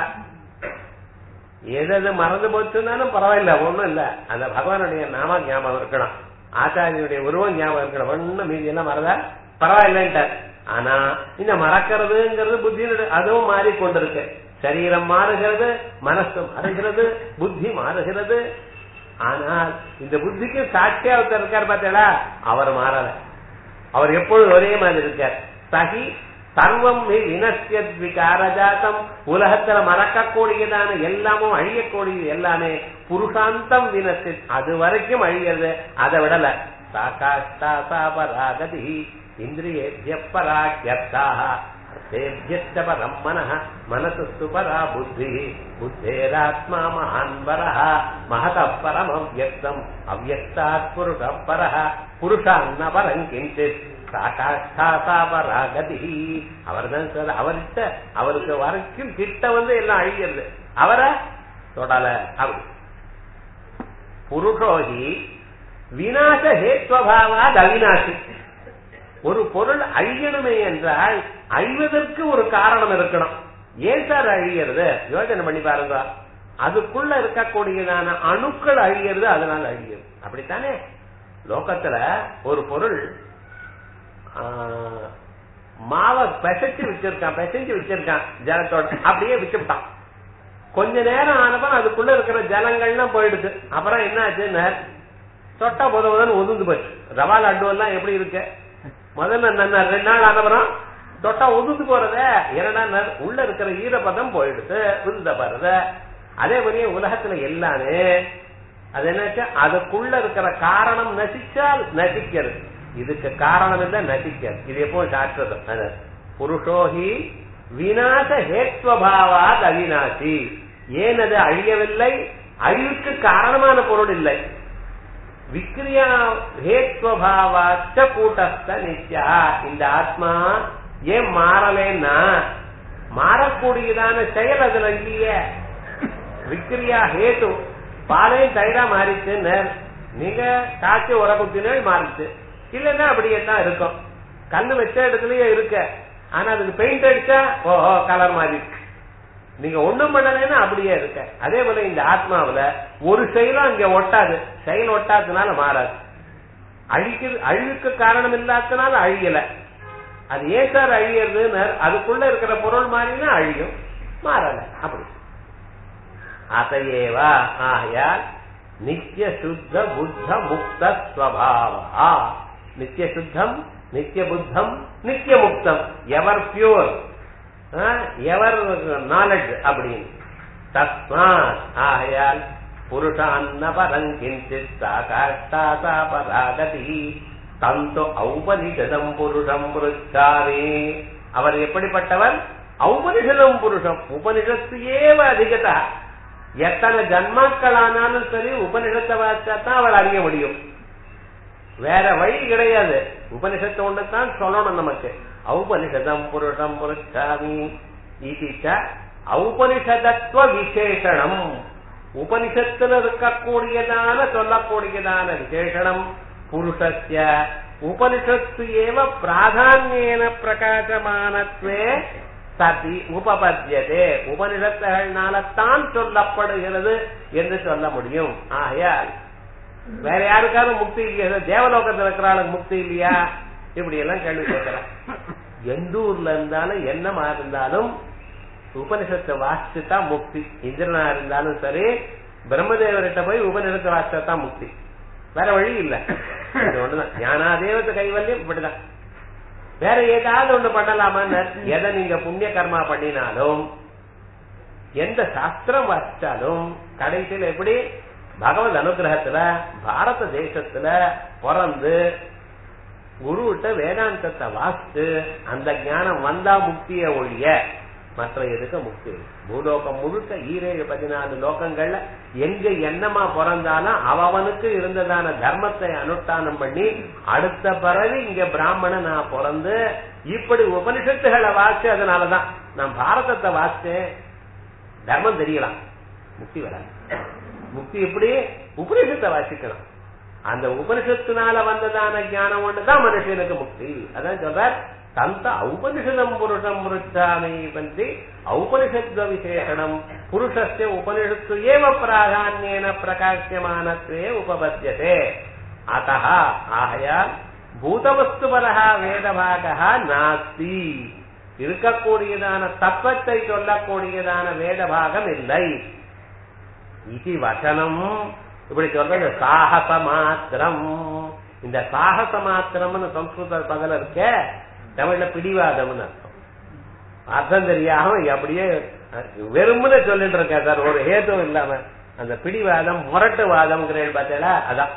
எது மறந்து போச்சுன்னாலும் பரவாயில்ல ஒண்ணும் இல்ல அந்த பகவானுடைய நாம ஞாபகம் இருக்கணும் ஆச்சாரியனுடைய உருவம் ஞாபகம் இருக்கணும் ஒண்ணும் மீதி எல்லாம் மறந்தா பரவாயில்லன்ட்டார் ஆனா இந்த மறக்கிறதுங்கிறது புத்தி அதுவும் மாறிக்கொண்டிருக்கு சரீரம் மாறுகிறது மனசு மாறுகிறது புத்தி மாறுகிறது ஆனால் இந்த புத்திக்கு சாட்சியா ஒருத்தர் இருக்கார் பார்த்தீங்களா அவர் மாறல அவர் எப்பொழுது ஒரே மாதிரி இருக்கார் சகி சர்வம் வினசியத் விகாரஜாத்தம் உலகத்துல மறக்கக்கூடியதான எல்லாமும் அழியக்கூடியது எல்லாமே புருஷாந்தம் வினசி அது வரைக்கும் அழிகிறது அதை விடல சாகாஷ்டாசாபராகதி இந்திரியேபிய பராக்கியர்த்தாக அர்த்தேபியச்ச பரம் மனः மனசுஸ்து பரா புத்தி புத்தேராத்மா மகான் பரः மகதः பரமவ்யக்தம் அவ்யக்தாத் புருஷः பரः புருஷான்ன பரம் கிஞ்சித் சாகாஷ்டாசாபராகதி அவர் தான் சார் அவர்கிட்ட அவருக்கு வரைக்கும் கிட்ட வந்து எல்லாம் அழிகிறது அவரை தொடல அப்படி புருஷோகி விநாச ஹேத்வபாவா அவிநாசி ஒரு பொருள் அழியணுமே என்றால் அழிவதற்கு ஒரு காரணம் இருக்கணும் ஏன் சார் அழிகிறது யோசனை பண்ணி பாருங்க அதுக்குள்ள இருக்கக்கூடியதான அணுக்கள் அழிகிறது அதனால அழிகிறது அப்படித்தானே லோகத்துல ஒரு பொருள் மாவை பிசைச்சு வச்சிருக்கான் பிசைஞ்சு வச்சிருக்கான் ஜலத்தோட அப்படியே வச்சுட்டான் கொஞ்ச நேரம் ஆனப்ப அதுக்குள்ள இருக்கிற ஜலங்கள்லாம் போயிடுது அப்புறம் என்ன ஆச்சுன்னு தொட்டா முத முதல்ல ஒதுந்து போச்சு ரவா லட்டு எல்லாம் எப்படி இருக்கு முதல்ல என்ன ரெண்டு நாள் ஆனப்புறம் தொட்டா ஒதுந்து போறத இரண்டாம் நாள் உள்ள இருக்கிற ஈரப்பதம் போயிடுது விருந்த போறத அதே மாதிரியே உலகத்துல எல்லாமே அது என்னாச்சு அதுக்குள்ள இருக்கிற காரணம் நசிச்சால் நசிக்கிறது இதுக்கு காரணம் இல்ல நசிக்கிறது இது எப்போ சாஸ்திரம் புருஷோஹி விநாச ஹேத்வபாவாத் அவிநாசி ஏன் அது அழியவில்லை அழிவுக்கு காரணமான பொருள் இல்லை விக்ரியா ஹேத்வபாவாச்ச கூட்டஸ்த நித்யா இந்த ஆத்மா ஏன் மாறலேன்னா மாறக்கூடியதான செயல் அதுல இல்லையே விக்ரியா ஹேத்து பாலையும் தயிரா மாறிச்சுன்னு நீங்க காய்ச்சி உர குத்தினால் மாறிச்சு இல்லன்னா அப்படியே தான் இருக்கும் கண்ணு வச்ச இடத்துலயே இருக்க ஆனா அதுக்கு பெயிண்ட் அடிச்சா ஓஹோ கலர் மாறி இருக்கு நீங்க ஒண்ணும் பண்ணலைன்னா அப்படியே இருக்க அதே போல இந்த ஆத்மாவில ஒரு செயலும் அங்க ஒட்டாது செயல் ஒட்டாததுனால மாறாது அழிக்கு அழிவுக்கு காரணம் இல்லாததுனால அழியல அது ஏன் சார் அழியறதுன்னு அதுக்குள்ள இருக்கிற பொருள் மாறினா அழியும் மாறல அப்படி அதையேவா ஆகையால் நித்திய சுத்த புத்த முக்த ஸ்வபாவா நித்திய சுத்தம் நித்திய புத்தம் நித்திய முக்தம் எவர் பியூர் எவர் நாலெட்ஜ் அப்படின்னு தஸ்மாத் ஆகையால் புருஷான்ன பரங்கிஞ்சித் சாகாஷ்டாசா பராகதி தந்து ஔபனிஷதம் புருஷம் புருச்சாரே அவர் எப்படிப்பட்டவர் ஔபனிஷதம் புருஷம் உபனிஷத்து ஏவ அதிகதா எத்தனை ஜன்மாக்கள் ஆனாலும் சரி உபனிஷத்தை வாச்சாதான் அவர் அறிய முடியும் வேற வழி கிடையாது உபனிஷத்தை ஒன்றுதான் சொல்லணும் நமக்கு ஔபனிஷதம் புருஷம் புருஷாமி ஈதிச்ச ஔபனிஷதத்துவ விசேஷணம் உபனிஷத்துல இருக்கக்கூடியதான சொல்லக்கூடியதான விசேஷணம் புருஷஸ்ய உபனிஷத்து ஏவ பிராதான்யேன பிரகாசமானத்வே சதி உபபத்தியதே உபனிஷத்துகள்னால தான் சொல்லப்படுகிறது என்று சொல்ல முடியும் ஆகையால் வேற யாருக்காவது முக்தி இல்லையா தேவலோகத்தில் இருக்கிறாளுக்கு முக்தி இல்லையா இப்படி எல்லாம் கேள்வி கேட்கிறேன் எந்த ஊர்ல இருந்தாலும் என்னமா இருந்தாலும் உபனிஷத்தை வாசிச்சு தான் முக்தி இந்திரனா இருந்தாலும் சரி பிரம்மதேவர்கிட்ட போய் உபனிஷத்தை வாசிச்சா தான் முக்தி வேற வழி இல்ல இது ஒண்ணுதான் ஞானாதேவத்து கைவல்யம் இப்படிதான் வேற ஏதாவது ஒண்ணு பண்ணலாமான்னு எதை நீங்க புண்ணிய கர்மா பண்ணினாலும் எந்த சாஸ்திரம் வாசிச்சாலும் கடைசியில் எப்படி பகவத் அனுகிரகத்துல பாரத தேசத்துல பிறந்து குருவிட்ட வேதாந்தத்தை வாசித்து அந்த ஞானம் வந்தா முக்திய ஒழிய மற்ற எதுக்கு முக்தி பூலோகம் முழுக்க ஈரேழு பதினாலு லோகங்கள்ல எங்க என்னமா பிறந்தாலும் அவனுக்கு இருந்ததான தர்மத்தை அனுஷ்டானம் பண்ணி அடுத்த பிறகு இங்க பிராமணன் நான் பிறந்து இப்படி உபனிஷத்துகளை வாசிச்சு அதனாலதான் நான் பாரதத்தை வாசிச்சேன் தர்மம் தெரியலாம் முக்தி வராது முக்தி எப்படி உபனிஷத்தை வாசிக்கலாம் அந்த உபனிஷத்தினால வந்ததான ஞானம் ஒண்ணுதான் மனுஷனுக்கு முக்தி அதான் சொல்றார் தந்த ஔபனிஷதம் புருஷம் மிருச்சாமி பந்தி ஔபனிஷத்வ விசேஷணம் புருஷஸ்ய உபனிஷத்து ஏவ பிராதான்யேன பிரகாசியமானத்வே உபபத்தியதே அத்த ஆகையால் பூதவஸ்துபரா வேதபாகா நாஸ்தி இருக்கக்கூடியதான தத்துவத்தை சொல்லக்கூடியதான வேதபாகம் இல்லை இது வசனம் இப்படி சொல்றது சாகச மாத்திரம் இந்த சாகச மாத்திரம்னு சம்ஸ்கிருத பதல இருக்க தமிழ்ல பிடிவாதம்னு அர்த்தம் அர்த்தம் தெரியாம அப்படியே வெறுமனே சொல்லிட்டு இருக்கேன் சார் ஒரு ஹேதும் இல்லாம அந்த பிடிவாதம் முரட்டுவாதம்ங்கிறேன் பார்த்தீங்களா அதான்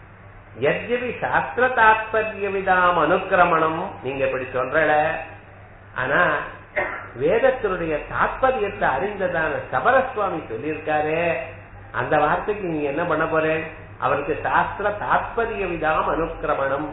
எத்யபி சாஸ்திர தாத்பரிய விதாம் அனுக்கிரமணம் நீங்க இப்படி சொல்றல ஆனா வேதத்தினுடைய தாத்பரியத்தை அறிந்ததான சபரசுவாமி சொல்லியிருக்காரு அந்த வார்த்தைக்கு நீங்க என்ன பண்ண போறேன் அவருக்கு சாஸ்திர தாத்பரிய விதாம் அனுக்கிரமணம்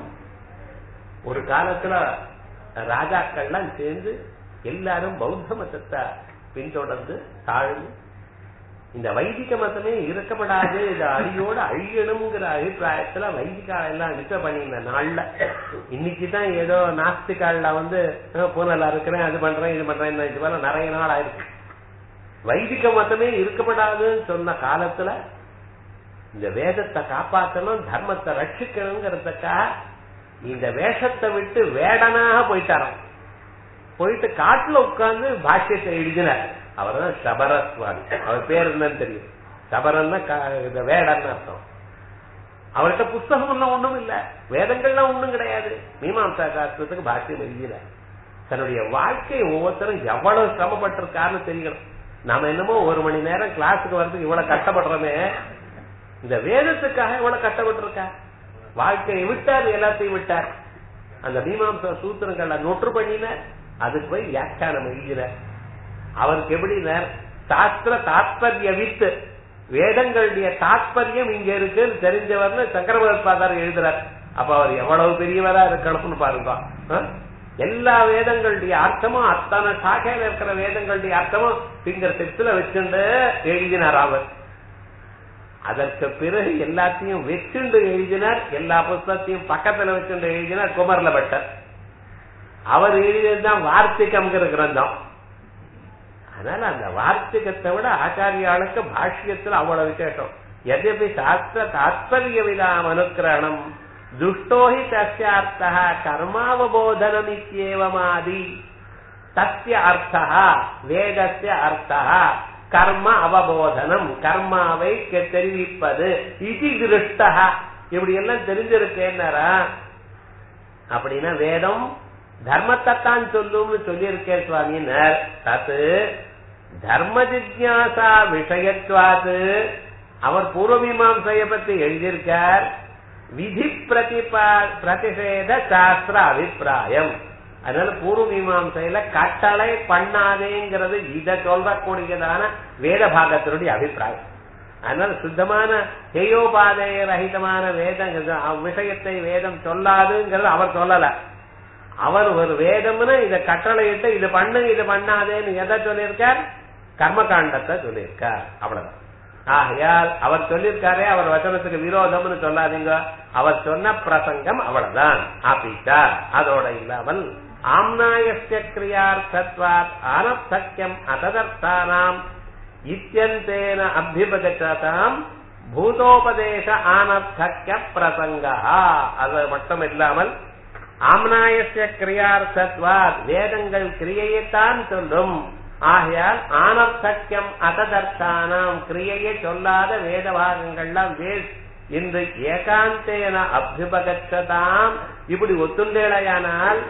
ஒரு காலத்துல ராஜாக்கள்லாம் சேர்ந்து எல்லாரும் பௌத்த மதத்தை பின்தொடர்ந்து தாழ்ந்து இந்த வைதிக மதமே இருக்கப்படாது இது அடியோட அழியணுங்கிற அபிப்பிராயத்துல வைதிகால எல்லாம் யுத்த பண்ணின நாள்ல இன்னைக்குதான் ஏதோ நாஸ்திகால வந்து பூனலா இருக்கிறேன் அது பண்றேன் இது பண்றேன் இது போல நிறைய நாள் ஆயிருக்கு வைதிக மதமே இருக்கப்படாதுன்னு சொன்ன காலத்துல இந்த வேதத்தை காப்பாற்றணும் தர்மத்தை ரட்சிக்கணுங்கிறதுக்காக இந்த வேஷத்தை விட்டு வேடனாக போயிட்டாராம் போயிட்டு காட்டுல உட்கார்ந்து பாஷ்யத்தை எழுதினார் அவர் தான் சபரஸ்வாமி அவர் பேர் என்னன்னு தெரியும் சபரன்னா இந்த வேடன்னு அர்த்தம் அவர்கிட்ட புஸ்தகம் ஒன்றும் ஒண்ணும் இல்ல வேதங்கள்லாம் ஒண்ணும் கிடையாது மீமாம்சா சாஸ்திரத்துக்கு பாஷ்யம் எழுதினார் தன்னுடைய வாழ்க்கை ஒவ்வொருத்தரும் எவ்வளவு சிரமப்பட்டிருக்காருன்னு தெரியணும் நாம என்னமோ ஒரு மணி நேரம் கிளாஸுக்கு வர்றதுக்கு இவ்வளவு கஷ்டப்படுறோமே இந்த வேதத்துக்காக இவ்வளவு கஷ்டப்பட்டிருக்கா வாழ்க்கையை விட்டார் எல்லாத்தையும் விட்டார் அந்த மீமாம்சா சூத்திரங்களை நொற்று பண்ணினார் அதுக்கு போய் வியாக்கியானம் எழுதினார் அவருக்கு எப்படினார் சாஸ்திர தாத்பரிய வித்து வேதங்களுடைய தாத்பரியம் இங்க இருக்குன்னு தெரிஞ்சவர்னு சங்கரபாதார் எழுதுறார் அப்ப அவர் எவ்வளவு பெரியவரா இருக்கணும்னு பாருங்க எல்லா வேதங்களுடைய அர்த்தமும் அத்தனை சாக்கையில இருக்கிற வேதங்களுடைய அர்த்தமும் பிங்கர் டிப்ஸ்ல வச்சுண்டு எழுதினார் அவர் அதற்கு பிறகு எல்லாத்தையும் வச்சுண்டு எழுதினார் எல்லா புத்தகத்தையும் பக்கத்துல வச்சுண்டு எழுதினார் குமர்ல பட்டர் அவர் எழுதியதுதான் வார்த்திகம்ங்கிற கிரந்தம் அதனால அந்த வார்த்திகத்தை விட ஆச்சாரியாளுக்கு பாஷ்யத்துல அவ்வளவு விசேஷம் எதபி சாஸ்திர தாத்பரிய விதாம் அனுக்கிரகணம் துஷ்டோ ஹி தஸ்யார்த்தः கர்மாவபோதனமித்யேவமாதி தஸ்ய அர்த்தः வேதஸ்ய அர்த்தः கர்ம அவபோதனம் கர்மாவை கெ- தெரிவிப்பது இது திருஷ்டா இப்படி எல்லாம் தெரிஞ்சிருக்கேன்னாரா அப்படின்னா வேதம் தர்மத்தைத்தான் சொல்லும்னு சொல்லியிருக்கேன் சுவாமினர் தத்து தர்ம ஜிக்யாசா விஷயத்வாது அவர் பூர்வமீமாசைய பத்தி எழுதியிருக்கார் விதி பிரதிபா பிரதிஷேத சாஸ்திர அபிப்பிராயம் அதனால பூர்வ மீமாசையில கட்டளை பண்ணாதேங்கிறது இத சொல்லக்கூடியதான வேத பாகத்தினுடைய அபிப்பிராயம் அதனால சுத்தமான ஹேயோபாதைய ரஹிதமான வேதம் விஷயத்தை வேதம் சொல்லாதுங்கிறது அவர் சொல்லல அவர் ஒரு வேதம்னு இத கட்டளையிட்டு இது பண்ணு இது பண்ணாதேன்னு எதை சொல்லியிருக்கார் கர்மகாண்டத்தை சொல்லியிருக்கார் அவ்வளவுதான் ஆகையால் அவர் சொல்லியிருக்காரே அவர் வசனத்துக்கு விரோதம்னு சொல்லாதீங்க அவர் சொன்ன பிரசங்கம் அவ்வளவுதான் ஆபிட்டா அதோட இல்லாமல் ஆம்னாயஸ்ய கிரியார்த்தத்வாத் ஆனர்த்தக்கியம் அததர்த்தானாம் இத்தியந்தேன அபிபகதாம் பூதோபதேச ஆனர்த்தக்கிய பிரசங்கா அது மட்டும் இல்லாமல் ஆம்னாயஸ்ய கிரியார்த்தத்வாத் வேதங்கள் கிரியையைத்தான் சொல்லும் ஆகையால் ஆனர்த்தக்கியம் அசதர்த்தானாம் கிரியையை சொல்லாத வேத பாகங்கள்லாம் வேஸ் இன்று ஏகாந்தேன அபியுபகச்சதாம் இப்படி ஒத்துண்டேளையானால்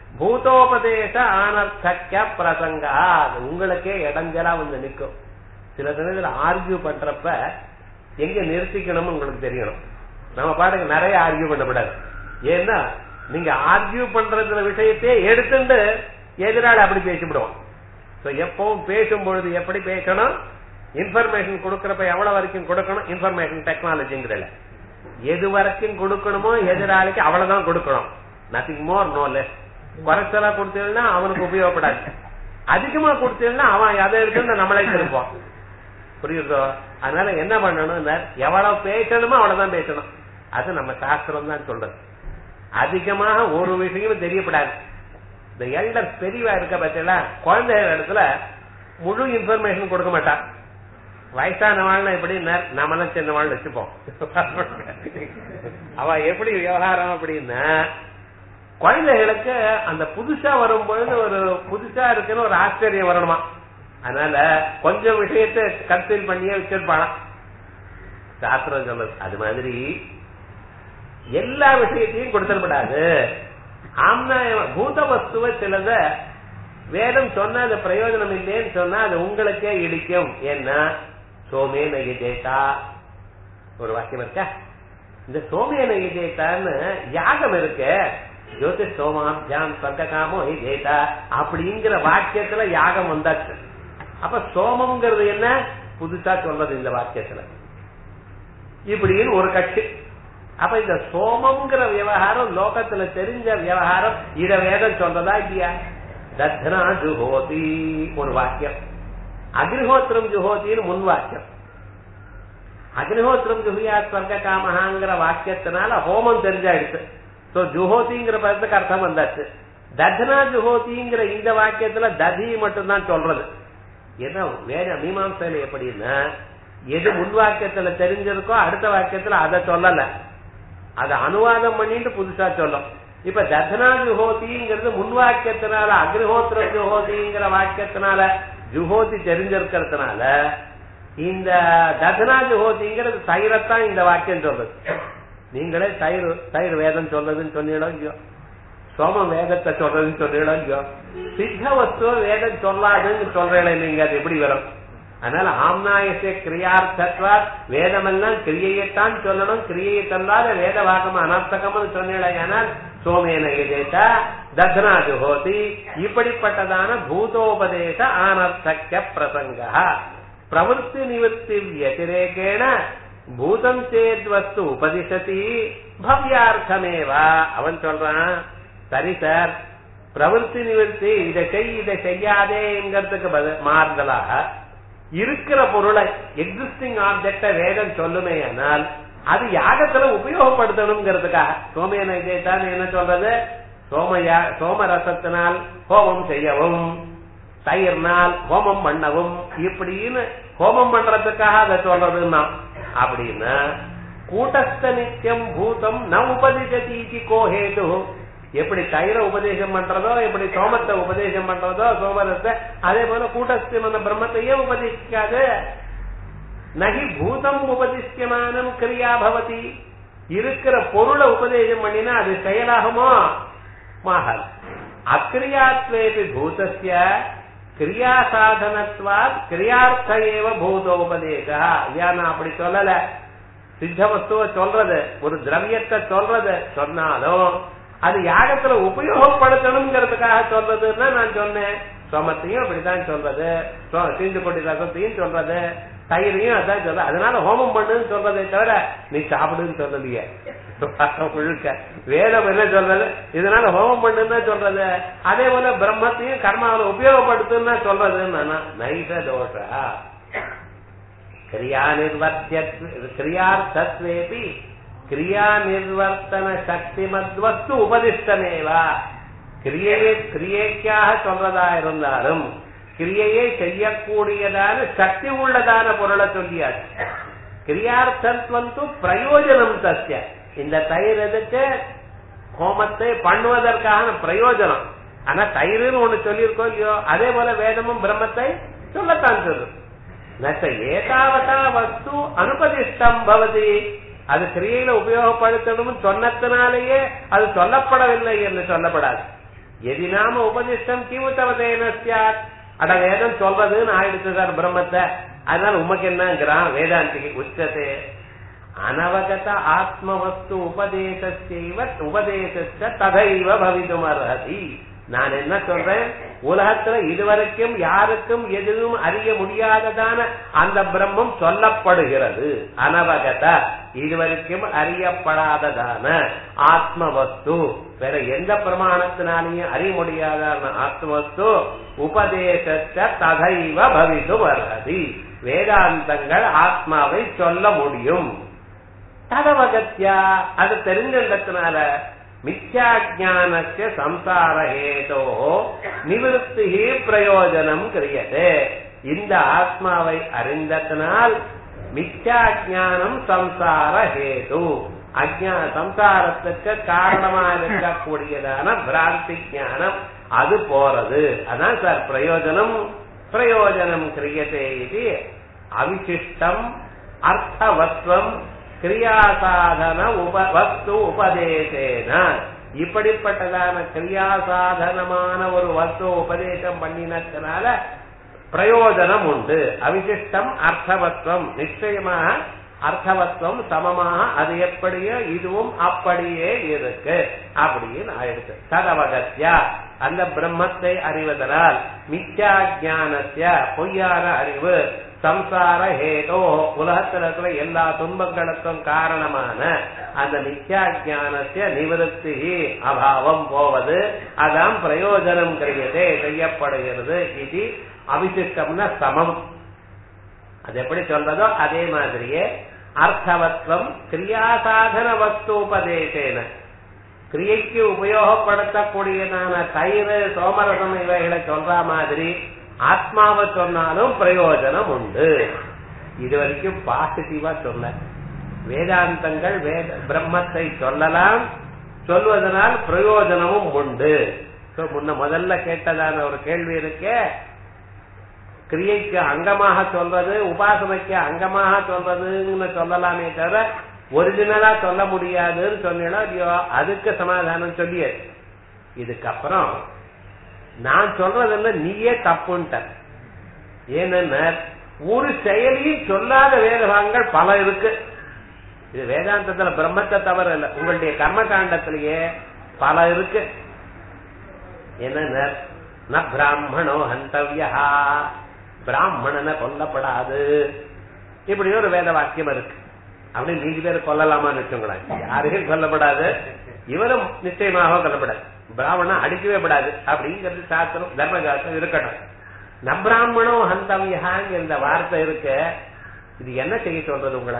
பூதோபதேச ஆனர்த்தக்கிய பிரசங்கா அது உங்களுக்கே இடைஞ்சலா வந்து நிற்கும் சில சமயத்துல ஆர்கியூ பண்றப்ப எங்க நிறுத்திக்கணும்னு உங்களுக்கு தெரியணும் நம்ம பாட்டுக்கு நிறைய ஆர்கியூ பண்ணக்கூடாது ஏன்னா நீங்க ஆர்கியூ பண்றதுல விஷயத்தையே எடுத்துட்டு எதிராளி அப்படி பேசிவிடுவோம் சோ எப்பவும் பேசும் பொழுது எப்படி பேசணும் இன்ஃபர்மேஷன் கொடுக்கறப்ப எவ்வளவு வரைக்கும் கொடுக்கணும் இன்ஃபர்மேஷன் டெக்னாலஜிங்கிறல எது வரைக்கும் கொடுக்கணுமோ எதிராளிக்கு அவ்வளவுதான் கொடுக்கணும் நத்திங் மோர் நோ லெஸ் குறைச்சலா கொடுத்தீங்கன்னா அவனுக்கு உபயோகப்படாது அதிகமா கொடுத்தீங்கன்னா அவன் அதை எடுத்து நம்மளே திருப்போம் புரியுதோ அதனால என்ன பண்ணணும் எவ்வளவு பேசணுமோ அவ்வளவுதான் பேசணும் அது நம்ம சாஸ்திரம் தான் சொல்றது அதிகமாக ஒரு விஷயமும் தெரியப்படாது இந்த எல்டர் பெரியவா இருக்க பட்சல குழந்தைகள் இடத்துல முழு இன்ஃபர்மேஷன் கொடுக்க மாட்டான் வயசானவாள்னா எப்படி நம்மளாம் சின்னவாள் வச்சுப்போம் அவ எப்படி விவகாரம் அப்படின்னா குழந்தைகளுக்கு அந்த புதுசா வரும்பொழுது ஒரு புதுசா இருக்குன்னு ஒரு ஆச்சரியம் வரணுமா அதனால கொஞ்சம் விஷயத்தை கன்சீல் பண்ணியே வச்சிருப்பாளாம் சாஸ்திரம் சொல்லுது அது மாதிரி எல்லா விஷயத்தையும் கொடுத்துடப்படாது ஆம்னா பூத வஸ்துவ சிலத வேதம் சொன்னா அது பிரயோஜனம் இல்லைன்னு சொன்னா அது உங்களுக்கே இடிக்கும் ஏன்னா சோமே நகிதேதா ஒரு வாக்கியம் இருக்கா இந்த சோமே நகிதேதான்னு யாகம் இருக்கு ஜோதிஷ் சோமாபியாம் சர்க்ககாமோ ஜெயிதா அப்படிங்கிற வாக்கியத்துல யாகம் வந்தாச்சு அப்ப சோமம்ங்கிறது என்ன புதுசா சொல்றது இந்த வாக்கியத்துல இப்படின்னு ஒரு கட்சி அப்ப இந்த சோமம்ங்கிற விவகாரம் லோகத்துல தெரிஞ்ச விவகாரம் இத வேதம் சொல்றதா இல்லையா தத்னா ஜுஹோதி ஒரு வாக்கியம் அக்னிஹோத்திரம் ஜுஹோத்தின்னு முன் வாக்கியம் அக்னிஹோத்திரம் ஜுஹியா ஸ்வர்க காமஹாங்கிற வாக்கியத்தினால ஹோமம் தெரிஞ்சாயிடுச்சு சோ ஜுஹோதிங்கிற பதத்துக்கு அர்த்தம் வந்தாச்சு தத்னா ஜுஹோதிங்கிற இந்த வாக்கியத்துல ததி மட்டும்தான் சொல்றது ஏன்னா வேத மீமாசையில எப்படின்னா எது முன் வாக்கியத்துல தெரிஞ்சிருக்கோ அடுத்த வாக்கியத்துல அதை சொல்லல அதை அனுவாதம் பண்ணிட்டு புதுசா சொல்லும் இப்ப தர்சனா ஜுஹோதிங்கிறது முன் வாக்கியத்தினால அக்னிஹோத்திர ஜுஹோதிங்கிற வாக்கியத்தினால ஜுஹோதி தெரிஞ்சிருக்கிறதுனால இந்த தர்சனா ஜுஹோதிங்கிறது தயிரத்தான் இந்த வாக்கியம் சொல்றது நீங்களே தயிர் தயிர் வேதம் சொல்றதுன்னு சொன்னீங்களோ இல்லையோ சோமம் வேதத்தை சொல்றதுன்னு சொன்னீங்களோ இல்லையோ சித்த வஸ்துவ வேதம் சொல்லாதுன்னு சொல்றீங்களே நீங்க அது எப்படி வரும் அதனால ஆம்னாயசே கிரியார்த்தத்வா வேதமெல்லாம் கிரியையைத்தான் சொல்லணும் கிரியையை தந்தாத வேத பாகம் அனர்த்தகம்னு சொன்னேனால் சோமேன எதேதா தத்னா ஜுஹோதி இப்படிப்பட்டதான பூதோபதேச அனர்த்தக்க பிரசங்க பிரவருத்தி நிவர்த்தி வத்திரேகேண பூதம் சேத் வஸ்து உபதிசதி பவ்யார்த்தமேவா அவன் சொல்றான் சரி சார் பிரவருத்தி நிவர்த்தி இதை செய் இதை செய்யாதேங்கிறதுக்கு மாறுதலாக இருக்கிற பொருளை எக்ஸிஸ்டிங் ஆப்ஜெக்ட வேதம் சொல்லுமே ஆனால் அது யாகத்துல உபயோகப்படுத்தணுங்கிறதுக்காக சோமேன இதைத்தான் என்ன சொல்றது சோமயா சோம ரசத்தினால் ஹோமம் செய்யவும் தயிர்னால் ஹோமம் பண்ணவும் இப்படின்னு ஹோமம் பண்றதுக்காக அதை சொல்றதுன்னா அப்படின்னா கூட்டஸ்த நித்தியம் பூதம் ந உபதிஜதி கோஹேது எப்படி தயிர உபதேசம் பண்றதோ எப்படி சோமத்தை உபதேசம் பண்றதோ சோமரத்தை அதே போல கூட்டஸ்தமான பிரம்மத்தையே உபதேசிக்காது நகி பூதம் உபதிஷ்யமானம் கிரியா பவதி இருக்கிற பொருளை உபதேசம் பண்ணினா அது செயலாகுமோ மகள் அக்கிரியாத்வேபி பூதஸ்ய கிரியா சாதனத்வாத் கிரியார்த்த ஏவ பூதோபதேசா ஐயா நான் அப்படி சொல்லல சித்த வஸ்துவ சொல்றது ஒரு திரவியத்தை சொல்றது சொன்னாலும் அது யாகத்துல உபயோகப்படுத்தணுங்கிறதுக்காக சொல்றதுன்னா நான் சொன்னேன் சோமத்தையும் அப்படித்தான் சொல்றது தீந்து கொண்டி ரசத்தையும் சொல்றது தயிரையும் அதான் சொல்ற அதனால ஹோமம் பண்ணுன்னு சொல்றதை தவிர நீ சாப்பிடுன்னு சொல்லலையே முழுக்க வேதம் என்ன சொல்றது இதனால ஹோமம் பண்ணுன்னு சொல்றது அதே போல பிரம்மத்தையும் கர்மாவில உபயோகப்படுத்துன்னு சொல்றதுன்னு நைச தோஷா கிரியா நிர்வர்த்திய கிரியார்த்தத்வேபி கிரியா நிர்வர்த்தன சக்தி மத்வஸ்து உபதிஷ்டமேவா கிரியையை கிரியைக்காக சொல்றதா இருந்தாலும் கிரியையை செய்யக்கூடியதான சக்தி உள்ளதான பொருளை சொல்லியாச்சு கிரியார்த்தம் பிரயோஜனம் தஸ்ய இந்த தயிர் எதுக்கு ஹோமத்தை பண்ணுவதற்கான பிரயோஜனம் ஆனா தயிர்னு ஒண்ணு சொல்லியிருக்கோம் இல்லையோ அதே போல வேதமும் பிரம்மத்தை சொல்லத்தான் சொல்லும் நச்ச ஏதாவதா வஸ்து அனுபதிஷ்டம் பவதி அது கிரியையில உபயோகப்படுத்தணும் சொன்னத்தினாலேயே அது சொல்லப்படவில்லை என்று சொல்லப்படாது எதி நாம உபதிஷ்டம் கிமுத்தவதேன சாத் அட வேதம் சொல்றதுன்னு ஆயிடுச்சு சார் பிரம்மத்தை அதனால உமக்கு என்னங்கிறான் வேதாந்திக்கு உச்சதே அனவகத ஆத்மவஸ்து உபதேசத்தைவ உபதேசத்த ததைவ பவிதும் அர்ஹதி நான் என்ன சொல்றேன் உலகத்துல இதுவரைக்கும் யாருக்கும் எதுவும் அறிய முடியாததான அந்த பிரம்மம் சொல்லப்படுகிறது அனவகத இதுவரைக்கும் அறியப்படாததான ஆத்மவஸ்து வேற எந்த பிரமாணத்தினாலையும் அறிய முடியாதான ஆத்மவஸ்து உபதேசத்த ததைவ பவிதும் அர்ஹதி வேதாந்தங்கள் ஆத்மாவை சொல்ல முடியும் ததவகத்தியா அது தெரிஞ்சின்றதுனால மித்யாஜானஸ்ய சம்சார ஹேதோ நிவிருத்தி பிரயோஜனம் கிரியது இந்த ஆத்மாவை அறிந்ததனால் மித்யாஜானம் சம்சார ஹேது அஜ்ஞா சம்சாரத்துக்கு காரணமா இருக்கக்கூடியதான பிராந்தி ஞானம் அது போறது அதான் சார் பிரயோஜனம் பிரயோஜனம் கிரியதே இது அவிசிஷ்டம் அர்த்தவத்வம் கிரியாசாதன உப வஸ்து உபதேசேன இப்படிப்பட்டதான கிரியாசாதனமான ஒரு வஸ்து உபதேசம் பண்ணினதுனால பிரயோஜனம் உண்டு அவிசிஷ்டம் அர்த்தவத்வம் நிச்சயமாக அர்த்தவத்துவம் சமமாக அது எப்படியோ இதுவும் அப்படியே இருக்கு அப்படின்னு ஆயிடுச்சு ததவகத்யா அந்த பிரம்மத்தை அறிவதனால் மித்யா ஜானத்திய பொய்யான அறிவு சம்சார ஹேதோ உலகத்தில் இருக்கிற எல்லா துன்பங்களுக்கும் காரணமான அந்த மித்யா ஜானத்திய நிவர்த்தி அபாவம் போவது அதான் பிரயோஜனம் கிடையதே செய்யப்படுகிறது இது அவிசிஷ்டம்னா சமம் அது எப்படி சொல்றதோ அதே மாதிரியே அர்த்தவத்வம் கிரியாசாதன வஸ்தூபதேசேன கிரியைக்கு உபயோகப்படுத்தக்கூடியதான தயிர் சோமரசம் இவைகளை சொல்ற மாதிரி ஆத்மாவை சொன்னாலும் பிரயோஜனம் உண்டு இது வரைக்கும் பாசிட்டிவா சொன்ன வேதாந்தங்கள் வேத பிரம்மத்தை சொல்லலாம் சொல்வதனால் பிரயோஜனமும் உண்டு முன்ன முதல்ல கேட்டதான ஒரு கேள்வி இருக்கே கிரியைக்கு அங்கமாக சொல்றது உபாசனைக்கு அங்கமாக சொல்றதுன்னு சொல்லலாமே தவிர ஒரிஜினலா சொல்ல முடியாதுன்னு சொன்னா ஐயோ அதுக்கு சமாதானம் சொல்லிய இதுக்கப்புறம் நான் சொல்றதுல நீயே தப்புன்ட்ட ஏன்னா ஒரு செயலையும் சொல்லாத வேதபாகங்கள் பல இருக்கு இது வேதாந்தத்துல பிரம்மத்தை தவிர இல்ல உங்களுடைய கர்ம காண்டத்திலேயே பல இருக்கு என்ன ந பிராமணோ ஹந்தவியா பிராமணனை கொல்லப்படாது இப்படி ஒரு வேத வாக்கியம் இருக்கு அப்படி நீங்க பேர் கொல்லலாமான்னு வச்சுங்களேன் யாரையும் கொல்லப்படாது இவரும் நிச்சயமாக கொல்லப்படாது பிராமணன் அடிக்கவே படாது அப்படிங்கிறது சாஸ்திரம் தர்ம சாஸ்திரம் இருக்கட்டும் நபிராமணோ ஹந்தவியாங்க இந்த வார்த்தை இருக்கு இது என்ன செய்ய சொல்றது உங்களை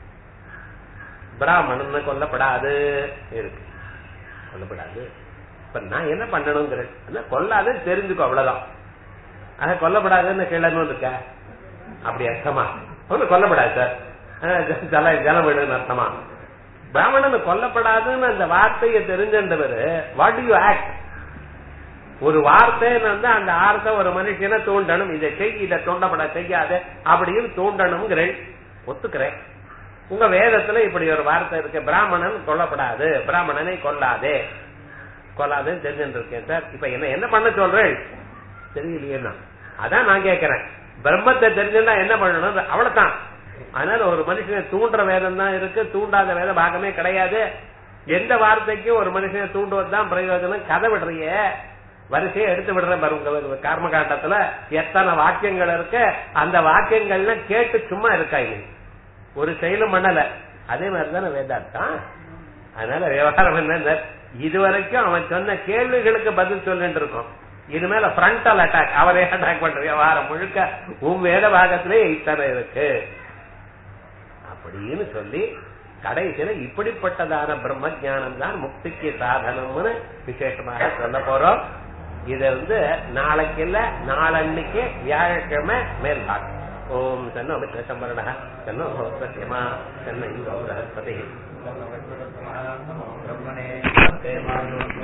பிராமணன் கொல்லப்படாது இருக்கு கொல்லப்படாது இப்ப நான் என்ன பண்ணணுங்கிறது கொல்லாது தெரிஞ்சுக்கோ அவ்வளவுதான் ஆக கொல்லப்படாதுன்னு கிளணும் இருக்க அப்படி அர்த்தமா ஒண்ணு கொல்லப்படாது சார் அஹ் ஜல ஜலவிடுன்னு அர்த்தமா பிராமணன் கொல்லப்படாதுன்னு அந்த வார்த்தையை தெரிஞ்சின்றவர் வாட் யூ ஆக்ட் ஒரு வார்த்தைன்னு வந்து அந்த வார்த்தை ஒரு மனுஷனை தூண்டணும் இதை செய் இதை தூண்டப்பட செய்யாத அப்படின்னு தூண்டணுங்கிறேன் ஒத்துக்கிறேன் உங்க வேதத்துல இப்படி ஒரு வார்த்தை இருக்கு பிராமணன் கொல்லப்படாது பிராமணனை கொல்லாதே கொல்லாதுன்னு தெரிஞ்சுட்டு இருக்கேன் சார் இப்ப என்ன என்ன பண்ண சொல்றேன் தெரியலையேன்னா அதான் நான் கேட்கிறேன் பிரம்மத்தை தெரிஞ்சுன்னா என்ன பண்ணணும் அவ்வளவுதான் அதனால ஒரு மனுஷனை தூண்டுற வேதம் தான் இருக்கு தூண்டாத வேத பாகமே கிடையாது எந்த வார்த்தைக்கும் ஒரு மனுஷனை தூண்டுவதுதான் பிரயோஜனம் கதை விடுறிய வரிசையை எடுத்து விடுறேன் பாருங்க கர்ம காண்டத்துல எத்தனை வாக்கியங்கள் இருக்கு அந்த வாக்கியங்கள்ல கேட்டு சும்மா இருக்காங்க ஒரு செயலும் பண்ணல அதே மாதிரிதானே வேதார்த்தம் அதனால விவகாரம் என்ன இதுவரைக்கும் அவன் சொன்ன கேள்விகளுக்கு பதில் சொல்லிட்டு இருக்கோம் இனிமேல பிரண்டல் அட்டாக் அவரே அட்டாக் பண்ற விவகாரம் முழுக்க உன் வேத பாகத்திலே இத்தனை இருக்கு அப்படின்னு சொல்லி கடைசியில இப்படிப்பட்டதான பிரம்ம ஜானம் தான் முக்திக்கு சாதனம்னு விசேஷமாக சொல்ல போறோம் இத வந்து நாளைக்கு இல்ல நாளன்னைக்கு வியாழக்கிழமை மேல்பாடு ஓம் சன்னோ மித்ர சம்பரண சன்னோ சத்தியமா சன்ன இந்தோ பிரகஸ்பதி பிரம்மணே